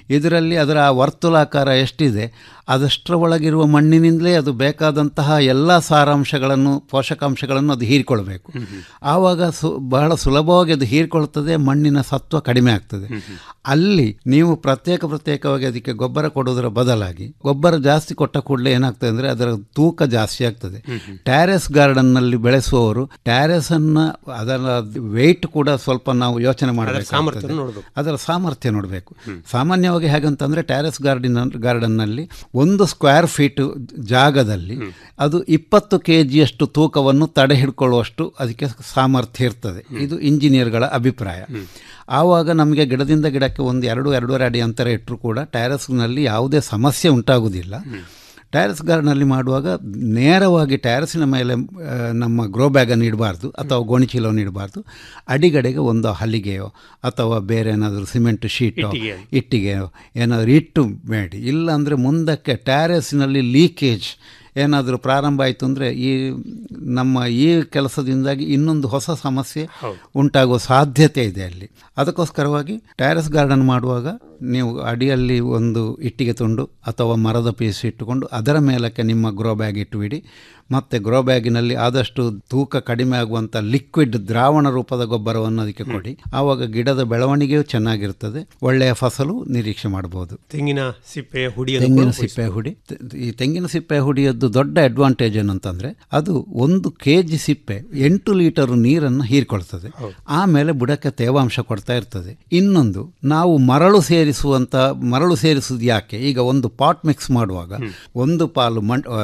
ಇದರಲ್ಲಿ ಅದರ ಆ ವರ್ತುಲಾಕಾರ ಎಷ್ಟಿದೆ ಅದಷ್ಟರ ಒಳಗಿರುವ ಮಣ್ಣಿನಿಂದಲೇ ಅದು ಬೇಕಾದಂತಹ ಎಲ್ಲ ಸಾರಾಂಶಗಳನ್ನು ಪೋಷಕಾಂಶಗಳನ್ನು ಅದು ಹೀರಿಕೊಳ್ಬೇಕು ಆವಾಗ ಸು ಬಹಳ ಸುಲಭವಾಗಿ ಅದು ಹೀರಿಕೊಳ್ತದೆ ಮಣ್ಣಿನ ಸತ್ವ ಕಡಿಮೆ ಆಗ್ತದೆ ಅಲ್ಲಿ ನೀವು ಪ್ರತ್ಯೇಕ ಪ್ರತ್ಯೇಕವಾಗಿ ಅದಕ್ಕೆ ಗೊಬ್ಬರ ಕೊಡೋದರ ಬದಲಾಗಿ ಗೊಬ್ಬರ ಜಾಸ್ತಿ ಕೊಟ್ಟ ಕೂಡಲೇ ಏನಾಗ್ತದೆ ಅಂದರೆ ಅದರ ತೂಕ ಜಾಸ್ತಿ ಆಗ್ತದೆ ಟ್ಯಾರೆಸ್ ಗಾರ್ಡನ್ನಲ್ಲಿ ಬೆಳೆಸುವವರು ಟ್ಯಾರೆಸ್ ಅನ್ನ ಅದರ ವೆಯ್ಟ್ ಕೂಡ ಸ್ವಲ್ಪ ನಾವು ಯೋಚನೆ ಮಾಡಬೇಕು ಸಾಮರ್ಥ್ಯ ನೋಡ್ಬೇಕು. ಅದರ ಸಾಮರ್ಥ್ಯ ನೋಡಬೇಕು ಸಾಮಾನ್ಯವಾಗಿ ಹೇಗಂತಂದರೆ ಟ್ಯಾರೆಸ್ ಗಾರ್ಡಿನ ಗಾರ್ಡನ್ನಲ್ಲಿ ಒಂದು ಸ್ಕ್ವೇರ್ ಫೀಟ್ ಜಾಗದಲ್ಲಿ ಅದು ಇಪ್ಪತ್ತು ಕೆ ಜಿಯಷ್ಟು ತೂಕವನ್ನು ತಡೆ ಹಿಡ್ಕೊಳ್ಳುವಷ್ಟು ಅದಕ್ಕೆ ಸಾಮರ್ಥ್ಯ ಇರ್ತದೆ ಇದು ಇಂಜಿನಿಯರ್ಗಳ ಅಭಿಪ್ರಾಯ ಆವಾಗ ನಮಗೆ ಗಿಡದಿಂದ ಗಿಡಕ್ಕೆ ಒಂದು ಎರಡು ಎರಡೂವರೆ ಅಡಿ ಅಂತರ ಇಟ್ಟರೂ ಕೂಡ ಟ್ಯಾರೆಸ್ನಲ್ಲಿ ಯಾವುದೇ ಸಮಸ್ಯೆ ಉಂಟಾಗುವುದಿಲ್ಲ ಟ್ಯಾರೆಸ್ ಗಾರ್ಡನಲ್ಲಿ ಮಾಡುವಾಗ ನೇರವಾಗಿ ಟ್ಯಾರೆಸಿನ ಮೇಲೆ ಆ, ನಮ್ಮ ಗ್ರೋ ಬ್ಯಾಗನ್ನು ಇಡಬಾರ್ದು ಅಥವಾ ಗೋಣಿಚೀಲವನ್ನು ಇಡಬಾರ್ದು ಅಡಿಗಡೆಗೆ ಒಂದು ಹಲಿಗೆಯೋ ಅಥವಾ ಬೇರೆ ಏನಾದರೂ ಸಿಮೆಂಟ್ ಶೀಟೋ ಇಟ್ಟಿಗೆ. ಇಟ್ಟಿಗೆಯೋ ಏನಾದರೂ ಇಟ್ಟು ಬೇಡಿ ಇಲ್ಲ ಅಂದರೆ ಮುಂದಕ್ಕೆ ಟ್ಯಾರೆಸ್ನಲ್ಲಿ ಲೀಕೇಜ್ ಏನಾದರೂ ಪ್ರಾರಂಭ ಆಯಿತು ಅಂದರೆ ಈ ನಮ್ಮ ಈ ಕೆಲಸದಿಂದಾಗಿ ಇನ್ನೊಂದು ಹೊಸ ಸಮಸ್ಯೆ ಉಂಟಾಗುವ ಸಾಧ್ಯತೆ ಇದೆ ಅಲ್ಲಿ ಅದಕ್ಕೋಸ್ಕರವಾಗಿ ಟ್ಯಾರೆಸ್ ಗಾರ್ಡನ್ ಮಾಡುವಾಗ ನೀವು ಅಡಿಯಲ್ಲಿ ಒಂದು ಇಟ್ಟಿಗೆ ತುಂಡು ಅಥವಾ ಮರದ ಪೀಸ್ ಇಟ್ಟುಕೊಂಡು ಅದರ ಮೇಲಕ್ಕೆ ನಿಮ್ಮ ಗ್ರೋ ಬ್ಯಾಗ್ ಇಟ್ಟುಬಿಡಿ ಮತ್ತು ಗ್ರೋ ಬ್ಯಾಗಿನಲ್ಲಿ ಆದಷ್ಟು ತೂಕ ಕಡಿಮೆ ಆಗುವಂಥ ಲಿಕ್ವಿಡ್ ದ್ರಾವಣ ರೂಪದ ಗೊಬ್ಬರವನ್ನು ಅದಕ್ಕೆ ಕೊಡಿ ಆವಾಗ ಗಿಡದ ಬೆಳವಣಿಗೆಯೂ ಚೆನ್ನಾಗಿರ್ತದೆ ಒಳ್ಳೆಯ ಫಸಲು ನಿರೀಕ್ಷೆ ಮಾಡಬಹುದು ತೆಂಗಿನ ಸಿಪ್ಪೆ ಹುಡಿಯನ್ನು ತೆಂಗಿನ ಕೂಡ ಸಿಪ್ಪೆ ಹುಡಿ ತೆ- ಈ ತೆಂಗಿನ ಸಿಪ್ಪೆ ಹುಡಿಯದ್ದು ದೊಡ್ಡ ಅಡ್ವಾಂಟೇಜ್ ಏನಂತಂದ್ರೆ ಅದು ಒಂದು ಕೆ ಜಿ ಸಿಪ್ಪೆ ಎಂಟು ಲೀಟರ್ ನೀರನ್ನು ಹೀರ್ಕೊಳ್ತದೆ ಆಮೇಲೆ ಬುಡಕ್ಕೆ ತೇವಾಂಶ ಕೊಡ್ತಾ ಇರ್ತದೆ ಇನ್ನೊಂದು ನಾವು ಮರಳು ಸೇರಿಸುವಂತ ಮರಳು ಸೇರಿಸುವುದು ಯಾಕೆ ಈಗ ಒಂದು ಪಾಟ್ ಮಿಕ್ಸ್ ಮಾಡುವಾಗ ಒಂದು ಪಾಲು ಮಣ್ ಆ,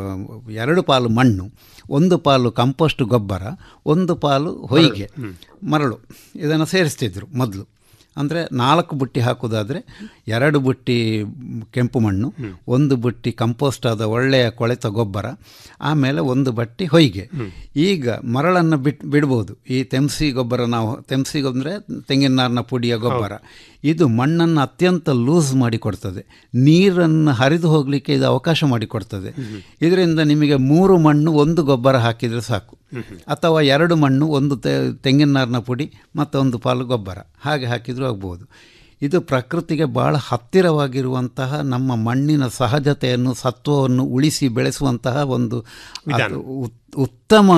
ಎರಡು ಪಾಲು ಮಣ್ಣು ಒಂದು ಪಾಲು ಕಂಪೋಸ್ಟ್ ಗೊಬ್ಬರ ಒಂದು ಪಾಲು ಹೊಯ್ಗೆ ಮರಳು ಇದನ್ನು ಸೇರಿಸ್ತಿದ್ರು ಮೊದಲು ಅಂದರೆ ನಾಲ್ಕು ಬುಟ್ಟಿ ಹಾಕೋದಾದರೆ ಎರಡು ಬುಟ್ಟಿ ಕೆಂಪು ಮಣ್ಣು ಒಂದು ಬುಟ್ಟಿ ಕಂಪೋಸ್ಟ್ ಆದ ಒಳ್ಳೆಯ ಕೊಳೆತ ಗೊಬ್ಬರ ಆಮೇಲೆ ಒಂದು ಬಟ್ಟಿ ಹೊಯ್ಗೆ ಈಗ ಮರಳನ್ನು ಬಿಟ್ ಬಿಡ್ಬೋದು ಈ ತೆಮ್ಸಿ ಗೊಬ್ಬರ ನಾವು ತೆಮ್ಸಿ ಅಂದರೆ ತೆಂಗಿನ ನಾರಿನ ಪುಡಿಯ ಗೊಬ್ಬರ ಇದು ಮಣ್ಣನ್ನು ಅತ್ಯಂತ ಲೂಸ್ ಮಾಡಿ ಕೊಡ್ತದೆ ನೀರನ್ನು ಹರಿದು ಹೋಗಲಿಕ್ಕೆ ಇದು ಅವಕಾಶ ಮಾಡಿಕೊಡ್ತದೆ ಇದರಿಂದ ನಿಮಗೆ ಮೂರು ಮಣ್ಣು ಒಂದು ಗೊಬ್ಬರ ಹಾಕಿದರೆ ಸಾಕು ಅಥವಾ ಎರಡು ಮಣ್ಣು ಒಂದು ತೆ ತೆಂಗಿನ ನಾರಿನ ಪುಡಿ ಮತ್ತು ಒಂದು ಪಾಲು ಗೊಬ್ಬರ ಹಾಗೆ ಹಾಕಿದರೂ ಆಗ್ಬೋದು ಇದು ಪ್ರಕೃತಿಗೆ ಭಾಳ ಹತ್ತಿರವಾಗಿರುವಂತಹ ನಮ್ಮ ಮಣ್ಣಿನ ಸಹಜತೆಯನ್ನು ಸತ್ವವನ್ನು ಉಳಿಸಿ ಬೆಳೆಸುವಂತಹ ಒಂದು ಅದು ಉತ್- ಉತ್ತಮ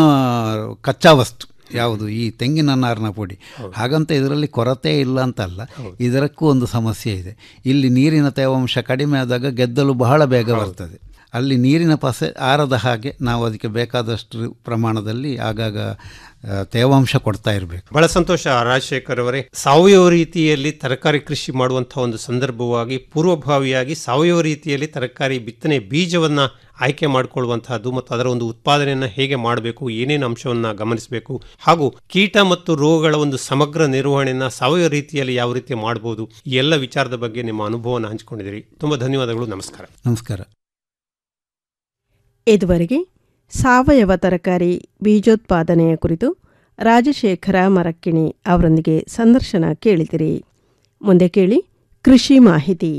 ಕಚ್ಚಾ ವಸ್ತು ಯಾವುದು ಈ ತೆಂಗಿನ ನಾರಿನ ಪುಡಿ ಹಾಗಂತ ಇದರಲ್ಲಿ ಕೊರತೆ ಇಲ್ಲ ಅಂತಲ್ಲ ಇದಕ್ಕೂ ಒಂದು ಸಮಸ್ಯೆ ಇದೆ ಇಲ್ಲಿ ನೀರಿನ ತೇವಾಂಶ ಕಡಿಮೆ ಆದಾಗ ಗೆದ್ದಲು ಬಹಳ ಬೇಗ ಬರ್ತದೆ ಅಲ್ಲಿ ನೀರಿನ ಪಸೆ ಆರದ ಹಾಗೆ ನಾವು ಅದಕ್ಕೆ ಬೇಕಾದಷ್ಟು ಪ್ರಮಾಣದಲ್ಲಿ ಆಗಾಗ ಆ, ತೇವಾಂಶ ಕೊಡ್ತಾ ಇರಬೇಕು ಬಹಳ ಸಂತೋಷ ರಾಜಶೇಖರ್ ಅವರೇ ಸಾವಯವ ರೀತಿಯಲ್ಲಿ ತರಕಾರಿ ಕೃಷಿ ಮಾಡುವಂತಹ ಒಂದು ಸಂದರ್ಭವಾಗಿ ಪೂರ್ವಭಾವಿಯಾಗಿ ಸಾವಯವ ರೀತಿಯಲ್ಲಿ ತರಕಾರಿ ಬಿತ್ತನೆ ಬೀಜವನ್ನ ಆಯ್ಕೆ ಮಾಡಿಕೊಳ್ಳುವಂತಹದ್ದು ಮತ್ತು ಅದರ ಒಂದು ಉತ್ಪಾದನೆಯನ್ನು ಹೇಗೆ ಮಾಡಬೇಕು ಏನೇನು ಅಂಶವನ್ನ ಗಮನಿಸಬೇಕು ಹಾಗೂ ಕೀಟ ಮತ್ತು ರೋಗಗಳ ಒಂದು ಸಮಗ್ರ ನಿರ್ವಹಣೆಯನ್ನ ಸಾವಯವ ರೀತಿಯಲ್ಲಿ ಯಾವ ರೀತಿ ಮಾಡಬಹುದು ಈ ಎಲ್ಲ ವಿಚಾರದ ಬಗ್ಗೆ ನಿಮ್ಮ ಅನುಭವವನ್ನು ಹಂಚಿಕೊಂಡಿದ್ದೀರಿ ತುಂಬಾ ಧನ್ಯವಾದಗಳು ನಮಸ್ಕಾರ ನಮಸ್ಕಾರ ಇದುವರೆಗೆ ಸಾವಯವ ತರಕಾರಿ ಬೀಜೋತ್ಪಾದನೆಯ ಕುರಿತು ರಾಜಶೇಖರ ಮರಕ್ಕಿಣಿ ಅವರೊಂದಿಗೆ ಸಂದರ್ಶನ ಕೇಳಿದಿರಿ ಮುಂದೆ ಕೇಳಿ ಕೃಷಿ ಮಾಹಿತಿ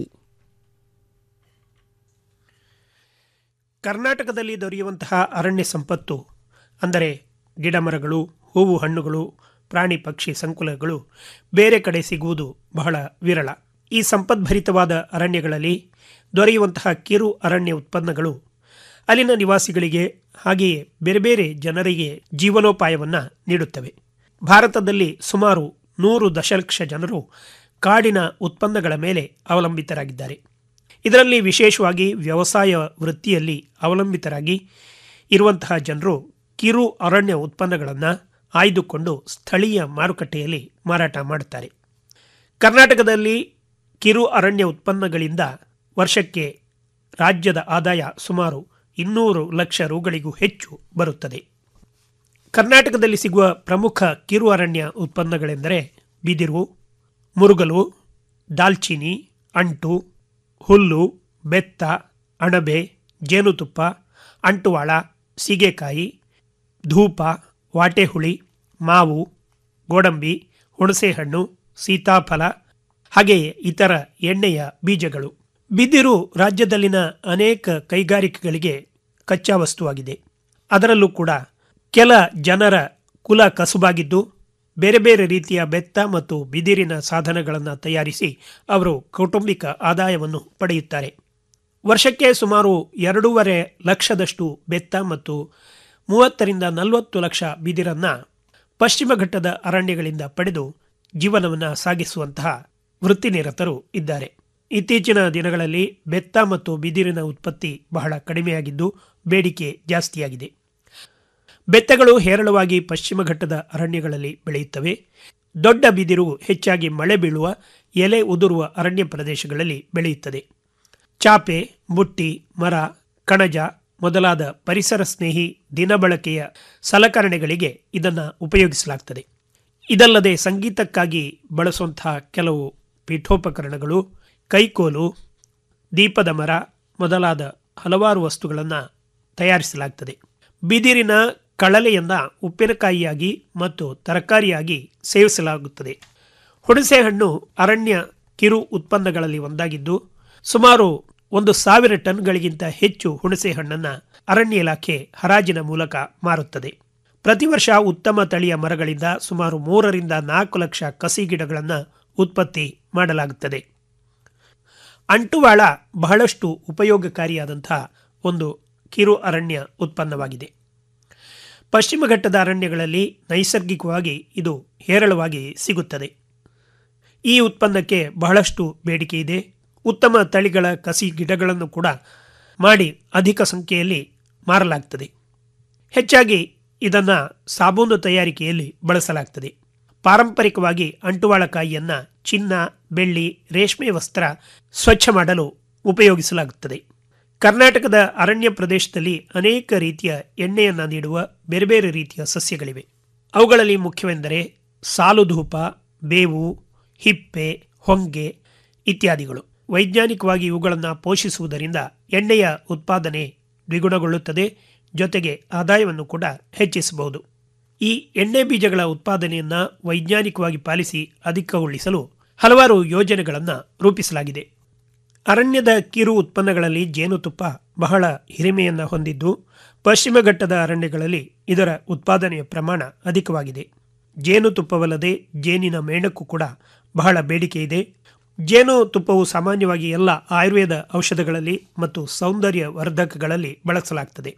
ಕರ್ನಾಟಕದಲ್ಲಿ ದೊರೆಯುವಂತಹ ಅರಣ್ಯ ಸಂಪತ್ತು ಅಂದರೆ ಗಿಡಮರಗಳು ಹೂವು ಹಣ್ಣುಗಳು ಪ್ರಾಣಿ ಪಕ್ಷಿ ಸಂಕುಲಗಳು ಬೇರೆ ಕಡೆ ಸಿಗುವುದು ಬಹಳ ವಿರಳ ಈ ಸಂಪದ್ಭರಿತವಾದ ಅರಣ್ಯಗಳಲ್ಲಿ ದೊರೆಯುವಂತಹ ಕಿರು ಅರಣ್ಯ ಉತ್ಪನ್ನಗಳು ಅಲ್ಲಿನ ನಿವಾಸಿಗಳಿಗೆ ಹಾಗೆಯೇ ಬೇರೆ ಬೇರೆ ಜನರಿಗೆ ಜೀವನೋಪಾಯವನ್ನು ನೀಡುತ್ತವೆ ಭಾರತದಲ್ಲಿ ಸುಮಾರು ನೂರು ದಶಲಕ್ಷ ಜನರು ಕಾಡಿನ ಉತ್ಪನ್ನಗಳ ಮೇಲೆ ಅವಲಂಬಿತರಾಗಿದ್ದಾರೆ ಇದರಲ್ಲಿ ವಿಶೇಷವಾಗಿ ವ್ಯವಸಾಯ ವೃತ್ತಿಯಲ್ಲಿ ಅವಲಂಬಿತರಾಗಿ ಇರುವಂತಹ ಜನರು ಕಿರು ಅರಣ್ಯ ಉತ್ಪನ್ನಗಳನ್ನು ಆಯ್ದುಕೊಂಡು ಸ್ಥಳೀಯ ಮಾರುಕಟ್ಟೆಯಲ್ಲಿ ಮಾರಾಟ ಮಾಡುತ್ತಾರೆ ಕರ್ನಾಟಕದಲ್ಲಿ ಕಿರು ಅರಣ್ಯ ಉತ್ಪನ್ನಗಳಿಂದ ವರ್ಷಕ್ಕೆ ರಾಜ್ಯದ ಆದಾಯ ಸುಮಾರು ಇನ್ನೂರು ಲಕ್ಷ ರುಗಳಿಗೂ ಹೆಚ್ಚು ಬರುತ್ತದೆ ಕರ್ನಾಟಕದಲ್ಲಿ ಸಿಗುವ ಪ್ರಮುಖ ಕಿರು ಅರಣ್ಯ ಉತ್ಪನ್ನಗಳೆಂದರೆ ಬಿದಿರು ಮುರುಗಲು ದಾಲ್ಚಿನಿ ಅಂಟು ಹುಲ್ಲು ಬೆತ್ತ ಅಣಬೆ ಜೇನುತುಪ್ಪ ಅಂಟುವಾಳ ಸೀಗೆಕಾಯಿ ಧೂಪ ವಾಟೆಹುಳಿ ಮಾವು ಗೋಡಂಬಿ ಹುಣಸೆಹಣ್ಣು ಸೀತಾಫಲ ಹಾಗೆಯೇ ಇತರ ಎಣ್ಣೆಯ ಬೀಜಗಳು ಬಿದಿರು ರಾಜ್ಯದಲ್ಲಿನ ಅನೇಕ ಕೈಗಾರಿಕೆಗಳಿಗೆ ಕಚ್ಚಾ ವಸ್ತುವಾಗಿದೆ ಅದರಲ್ಲೂ ಕೂಡ ಕೆಲ ಜನರ ಕುಲ ಕಸುಬಾಗಿದ್ದು ಬೇರೆ ಬೇರೆ ರೀತಿಯ ಬೆತ್ತ ಮತ್ತು ಬಿದಿರಿನ ಸಾಧನಗಳನ್ನು ತಯಾರಿಸಿ ಅವರು ಕೌಟುಂಬಿಕ ಆದಾಯವನ್ನು ಪಡೆಯುತ್ತಾರೆ ವರ್ಷಕ್ಕೆ ಸುಮಾರು ಎರಡೂವರೆ ಲಕ್ಷದಷ್ಟು ಬೆತ್ತ ಮತ್ತು ಮೂವತ್ತರಿಂದ ನಲವತ್ತು ಲಕ್ಷ ಬಿದಿರನ್ನ ಪಶ್ಚಿಮ ಘಟ್ಟದ ಅರಣ್ಯಗಳಿಂದ ಪಡೆದು ಜೀವನವನ್ನು ಸಾಗಿಸುವಂತಹ ವೃತ್ತಿನಿರತರು ಇದ್ದಾರೆ ಇತ್ತೀಚಿನ ದಿನಗಳಲ್ಲಿ ಬೆತ್ತ ಮತ್ತು ಬಿದಿರಿನ ಉತ್ಪತ್ತಿ ಬಹಳ ಕಡಿಮೆಯಾಗಿದ್ದು ಬೇಡಿಕೆ ಜಾಸ್ತಿಯಾಗಿದೆ ಬೆತ್ತಗಳು ಹೇರಳವಾಗಿ ಪಶ್ಚಿಮ ಘಟ್ಟದ ಅರಣ್ಯಗಳಲ್ಲಿ ಬೆಳೆಯುತ್ತವೆ ದೊಡ್ಡ ಬಿದಿರು ಹೆಚ್ಚಾಗಿ ಮಳೆ ಬೀಳುವ ಎಲೆ ಉದುರುವ ಅರಣ್ಯ ಪ್ರದೇಶಗಳಲ್ಲಿ ಬೆಳೆಯುತ್ತದೆ ಚಾಪೆ ಬುಟ್ಟಿ ಮರ ಕಣಜ ಮೊದಲಾದ ಪರಿಸರ ಸ್ನೇಹಿ ದಿನಬಳಕೆಯ ಸಲಕರಣೆಗಳಿಗೆ ಇದನ್ನು ಉಪಯೋಗಿಸಲಾಗ್ತದೆ ಇದಲ್ಲದೆ ಸಂಗೀತಕ್ಕಾಗಿ ಬಳಸುವಂತಹ ಕೆಲವು ಪೀಠೋಪಕರಣಗಳು ಕೈಕೋಲು ದೀಪದ ಮರ ಮೊದಲಾದ ಹಲವಾರು ವಸ್ತುಗಳನ್ನು ತಯಾರಿಸಲಾಗ್ತದೆ ಬಿದಿರಿನ ಕಳಲೆಯನ್ನ ಉಪ್ಪಿನಕಾಯಿಯಾಗಿ ಮತ್ತು ತರಕಾರಿಯಾಗಿ ಸೇವಿಸಲಾಗುತ್ತದೆ ಹುಣಸೆಹಣ್ಣು ಅರಣ್ಯ ಕಿರು ಉತ್ಪನ್ನಗಳಲ್ಲಿ ಒಂದಾಗಿದ್ದು ಸುಮಾರು ಒಂದು ಸಾವಿರ ಟನ್ಗಳಿಗಿಂತ ಹೆಚ್ಚು ಹುಣಸೆ ಹಣ್ಣನ್ನು ಅರಣ್ಯ ಇಲಾಖೆ ಹರಾಜಿನ ಮೂಲಕ ಮಾರುತ್ತದೆ ಪ್ರತಿ ವರ್ಷ ಉತ್ತಮ ತಳಿಯ ಮರಗಳಿಂದ ಸುಮಾರು ಮೂರರಿಂದ ನಾಲ್ಕು ಲಕ್ಷ ಕಸಿ ಗಿಡಗಳನ್ನು ಉತ್ಪತ್ತಿ ಮಾಡಲಾಗುತ್ತದೆ ಅಂಟುವಾಳ ಬಹಳಷ್ಟು ಉಪಯೋಗಕಾರಿಯಾದಂತಹ ಒಂದು ಕಿರು ಅರಣ್ಯ ಉತ್ಪನ್ನವಾಗಿದೆ ಪಶ್ಚಿಮ ಘಟ್ಟದ ಅರಣ್ಯಗಳಲ್ಲಿ ನೈಸರ್ಗಿಕವಾಗಿ ಇದು ಹೇರಳವಾಗಿ ಸಿಗುತ್ತದೆ ಈ ಉತ್ಪನ್ನಕ್ಕೆ ಬಹಳಷ್ಟು ಬೇಡಿಕೆ ಇದೆ ಉತ್ತಮ ತಳಿಗಳ ಕಸಿ ಗಿಡಗಳನ್ನು ಕೂಡ ಮಾಡಿ ಅಧಿಕ ಸಂಖ್ಯೆಯಲ್ಲಿ ಮಾರಲಾಗ್ತದೆ ಹೆಚ್ಚಾಗಿ ಇದನ್ನು ಸಾಬೂನು ತಯಾರಿಕೆಯಲ್ಲಿ ಬಳಸಲಾಗ್ತದೆ ಪಾರಂಪರಿಕವಾಗಿ ಅಂಟುವಾಳಕಾಯಿಯನ್ನು ಚಿನ್ನ ಬೆಳ್ಳಿ ರೇಷ್ಮೆ ವಸ್ತ್ರ ಸ್ವಚ್ಛ ಮಾಡಲು ಉಪಯೋಗಿಸಲಾಗುತ್ತದೆ ಕರ್ನಾಟಕದ ಅರಣ್ಯ ಪ್ರದೇಶದಲ್ಲಿ ಅನೇಕ ರೀತಿಯ ಎಣ್ಣೆಯನ್ನು ನೀಡುವ ಬೇರೆ ಬೇರೆ ರೀತಿಯ ಸಸ್ಯಗಳಿವೆ ಅವುಗಳಲ್ಲಿ ಮುಖ್ಯವೆಂದರೆ ಸಾಲುಧೂಪ ಬೇವು ಹಿಪ್ಪೆ ಹೊಂಗೆ ಇತ್ಯಾದಿಗಳು ವೈಜ್ಞಾನಿಕವಾಗಿ ಇವುಗಳನ್ನು ಪೋಷಿಸುವುದರಿಂದ ಎಣ್ಣೆಯ ಉತ್ಪಾದನೆ ದ್ವಿಗುಣಗೊಳ್ಳುತ್ತದೆ ಜೊತೆಗೆ ಆದಾಯವನ್ನು ಕೂಡ ಹೆಚ್ಚಿಸಬಹುದು ಈ ಎಣ್ಣೆ ಬೀಜಗಳ ಉತ್ಪಾದನೆಯನ್ನು ವೈಜ್ಞಾನಿಕವಾಗಿ ಪಾಲಿಸಿ ಅಧಿಕಗೊಳಿಸಲು ಹಲವಾರು ಯೋಜನೆಗಳನ್ನು ರೂಪಿಸಲಾಗಿದೆ ಅರಣ್ಯದ ಕಿರು ಉತ್ಪನ್ನಗಳಲ್ಲಿ ಜೇನುತುಪ್ಪ ಬಹಳ ಹಿರಿಮೆಯನ್ನು ಹೊಂದಿದ್ದು ಪಶ್ಚಿಮ ಘಟ್ಟದ ಅರಣ್ಯಗಳಲ್ಲಿ ಇದರ ಉತ್ಪಾದನೆಯ ಪ್ರಮಾಣ ಅಧಿಕವಾಗಿದೆ ಜೇನುತುಪ್ಪವಲ್ಲದೆ ಜೇನಿನ ಮೇಣಕ್ಕೂ ಕೂಡ ಬಹಳ ಬೇಡಿಕೆ ಇದೆ ಜೇನು ತುಪ್ಪವು ಸಾಮಾನ್ಯವಾಗಿ ಎಲ್ಲ ಆಯುರ್ವೇದ ಔಷಧಗಳಲ್ಲಿ ಮತ್ತು ಸೌಂದರ್ಯ ವರ್ಧಕಗಳಲ್ಲಿ ಬಳಸಲಾಗ್ತದೆ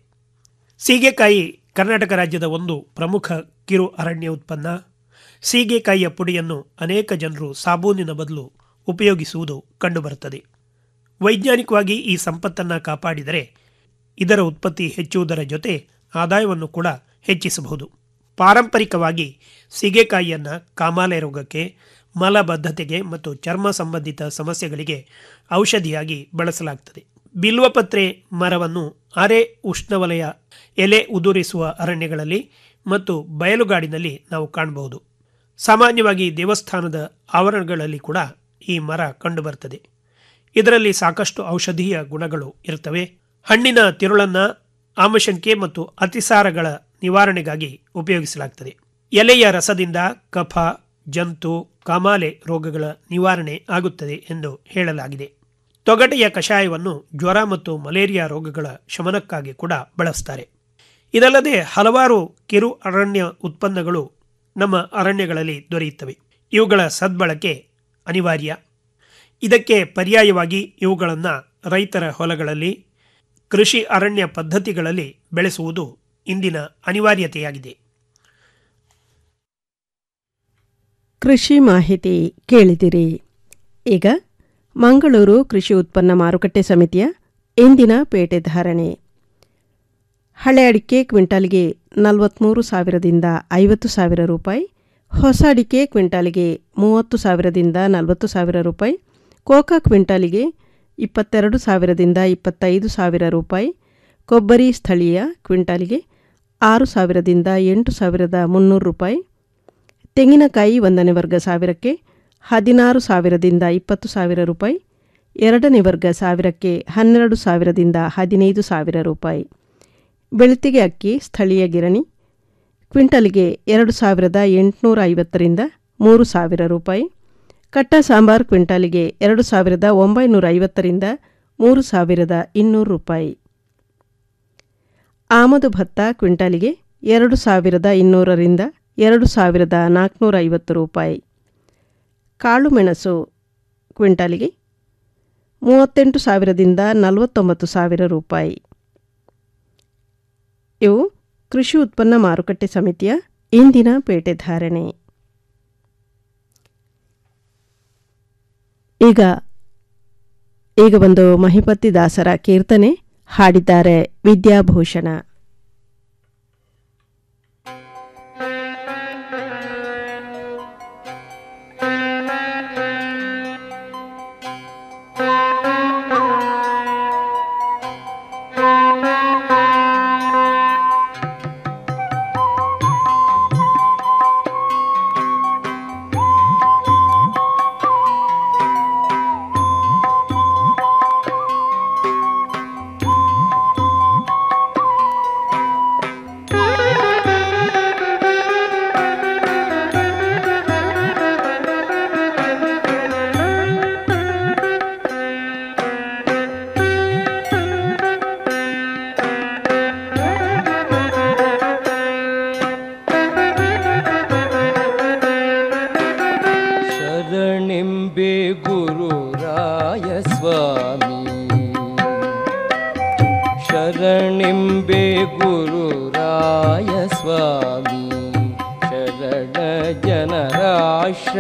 ಸೀಗೆಕಾಯಿ ಕರ್ನಾಟಕ ರಾಜ್ಯದ ಒಂದು ಪ್ರಮುಖ ಕಿರು ಅರಣ್ಯ ಉತ್ಪನ್ನ ಸೀಗೆಕಾಯಿಯ ಪುಡಿಯನ್ನು ಅನೇಕ ಜನರು ಸಾಬೂನಿನ ಬದಲು ಉಪಯೋಗಿಸುವುದು ಕಂಡುಬರುತ್ತದೆ ವೈಜ್ಞಾನಿಕವಾಗಿ ಈ ಸಂಪತ್ತನ್ನು ಕಾಪಾಡಿದರೆ ಇದರ ಉತ್ಪತ್ತಿ ಹೆಚ್ಚುವುದರ ಜೊತೆ ಆದಾಯವನ್ನು ಕೂಡ ಹೆಚ್ಚಿಸಬಹುದು ಪಾರಂಪರಿಕವಾಗಿ ಸೀಗೆಕಾಯಿಯನ್ನು ಕಾಮಾಲೆ ರೋಗಕ್ಕೆ ಮಲಬದ್ಧತೆಗೆ ಮತ್ತು ಚರ್ಮ ಸಂಬಂಧಿತ ಸಮಸ್ಯೆಗಳಿಗೆ ಔಷಧಿಯಾಗಿ ಬಳಸಲಾಗ್ತದೆ ಬಿಲ್ವಪತ್ರೆ ಮರವನ್ನು ಅರೆ ಉಷ್ಣವಲಯ ಎಲೆ ಉದುರಿಸುವ ಅರಣ್ಯಗಳಲ್ಲಿ ಮತ್ತು ಬಯಲುಗಾಡಿನಲ್ಲಿ ನಾವು ಕಾಣಬಹುದು ಸಾಮಾನ್ಯವಾಗಿ ದೇವಸ್ಥಾನದ ಆವರಣಗಳಲ್ಲಿ ಕೂಡ ಈ ಮರ ಕಂಡುಬರ್ತದೆ ಇದರಲ್ಲಿ ಸಾಕಷ್ಟು ಔಷಧೀಯ ಗುಣಗಳು ಇರ್ತವೆ ಹಣ್ಣಿನ ತಿರುಳನ್ನು ಆಮಶಂಕೆ ಮತ್ತು ಅತಿಸಾರಗಳ ನಿವಾರಣೆಗಾಗಿ ಉಪಯೋಗಿಸಲಾಗ್ತದೆ ಎಲೆಯ ರಸದಿಂದ ಕಫ ಜಂತು ಕಾಮಾಲೆ ರೋಗಗಳ ನಿವಾರಣೆ ಆಗುತ್ತದೆ ಎಂದು ಹೇಳಲಾಗಿದೆ ತೊಗಟೆಯ ಕಷಾಯವನ್ನು ಜ್ವರ ಮತ್ತು ಮಲೇರಿಯಾ ರೋಗಗಳ ಶಮನಕ್ಕಾಗಿ ಕೂಡ ಬಳಸ್ತಾರೆ ಇದಲ್ಲದೆ ಹಲವಾರು ಕಿರು ಅರಣ್ಯ ಉತ್ಪನ್ನಗಳು ನಮ್ಮ ಅರಣ್ಯಗಳಲ್ಲಿ ದೊರೆಯುತ್ತವೆ ಇವುಗಳ ಸದ್ಬಳಕೆ ಅನಿವಾರ್ಯ ಇದಕ್ಕೆ ಪರ್ಯಾಯವಾಗಿ ಇವುಗಳನ್ನು ರೈತರ ಹೊಲಗಳಲ್ಲಿ ಕೃಷಿ ಅರಣ್ಯ ಪದ್ಧತಿಗಳಲ್ಲಿ ಬೆಳೆಸುವುದು ಇಂದಿನ ಅನಿವಾರ್ಯತೆಯಾಗಿದೆ ಕೃಷಿ ಮಾಹಿತಿ ಕೇಳಿದಿರಿ ಈಗ ಮಂಗಳೂರು ಕೃಷಿ ಉತ್ಪನ್ನ ಮಾರುಕಟ್ಟೆ ಸಮಿತಿಯ ಇಂದಿನ ಪೇಟೆ ಧಾರಣೆ ಹಳೆ ಅಡಿಕೆ ಕ್ವಿಂಟಾಲ್ಗೆ ನಲವತ್ತ್ಮೂರು ಸಾವಿರದಿಂದ ಐವತ್ತು ಸಾವಿರ ರೂಪಾಯಿ ಹೊಸ ಅಡಿಕೆ ಕ್ವಿಂಟಾಲಿಗೆ ಮೂವತ್ತು ಸಾವಿರದಿಂದ ನಲವತ್ತು ಸಾವಿರ ರೂಪಾಯಿ ಕೋಕಾ ಕ್ವಿಂಟಾಲಿಗೆ ಇಪ್ಪತ್ತೆರಡು ಸಾವಿರದಿಂದ ಇಪ್ಪತ್ತೈದು ಸಾವಿರ ರೂಪಾಯಿ ಕೊಬ್ಬರಿ ಸ್ಥಳೀಯ ಕ್ವಿಂಟಾಲಿಗೆ ಆರು ಸಾವಿರದಿಂದ ಎಂಟು ಸಾವಿರದ ಮುನ್ನೂರು ರೂಪಾಯಿ ತೆಂಗಿನಕಾಯಿ ಒಂದನೇ ವರ್ಗ ಸಾವಿರಕ್ಕೆ ಹದಿನಾರು ಸಾವಿರದಿಂದ ಇಪ್ಪತ್ತು ಸಾವಿರ ರೂಪಾಯಿ ಎರಡನೇ ವರ್ಗ ಸಾವಿರಕ್ಕೆ ಹನ್ನೆರಡು ಸಾವಿರದಿಂದ ಹದಿನೈದು ಸಾವಿರ ರೂಪಾಯಿ ಬೆಳ್ತಿಗೆ ಅಕ್ಕಿ ಸ್ಥಳೀಯ ಗಿರಣಿ ಕ್ವಿಂಟಲ್ಗೆ ಎರಡು ಸಾವಿರದ ಎಂಟುನೂರ ಐವತ್ತರಿಂದ ಮೂರು ಸಾವಿರ ರೂಪಾಯಿ ಕಟ್ಟ ಸಾಂಬಾರ್ ಕ್ವಿಂಟಾಲಿಗೆ ಎರಡು ಸಾವಿರದ ಒಂಬೈನೂರ ಐವತ್ತರಿಂದ ಮೂರು ಸಾವಿರದ ಇನ್ನೂರು ರೂಪಾಯಿ ಆಮದು ಭತ್ತ ಕ್ವಿಂಟಾಲಿಗೆ ಎರಡು ಸಾವಿರದ ಇನ್ನೂರರಿಂದ ಎರಡು ಸಾವಿರದ ನಾಲ್ಕುನೂರ ಐವತ್ತು ರೂಪಾಯಿ ಕಾಳುಮೆಣಸು ಕ್ವಿಂಟಾಲಿಗೆ ಮೂವತ್ತೆಂಟು ಸಾವಿರದಿಂದ ನಲವತ್ತೊಂಬತ್ತು ಸಾವಿರ ರೂಪಾಯಿ ಇವು ಕೃಷಿ ಉತ್ಪನ್ನ ಮಾರುಕಟ್ಟೆ ಸಮಿತಿಯ ಇಂದಿನ ಪೇಟೆ ಧಾರಣೆ ಈಗ ಈಗ ಒಂದು ಮಹಿಪತಿ ದಾಸರ ಕೀರ್ತನೆ ಹಾಡಿದ್ದಾರೆ ವಿದ್ಯಾಭೂಷಣ ಶರಣಿಂಬೆ ಗುರುರಾಯ ಸ್ವಾಮಿ ಶರಣಿಂಬೆ ಗುರುರಾಯ ಸ್ವಾಮಿ ಶರಣ ಜನರಾಶ್ರಯ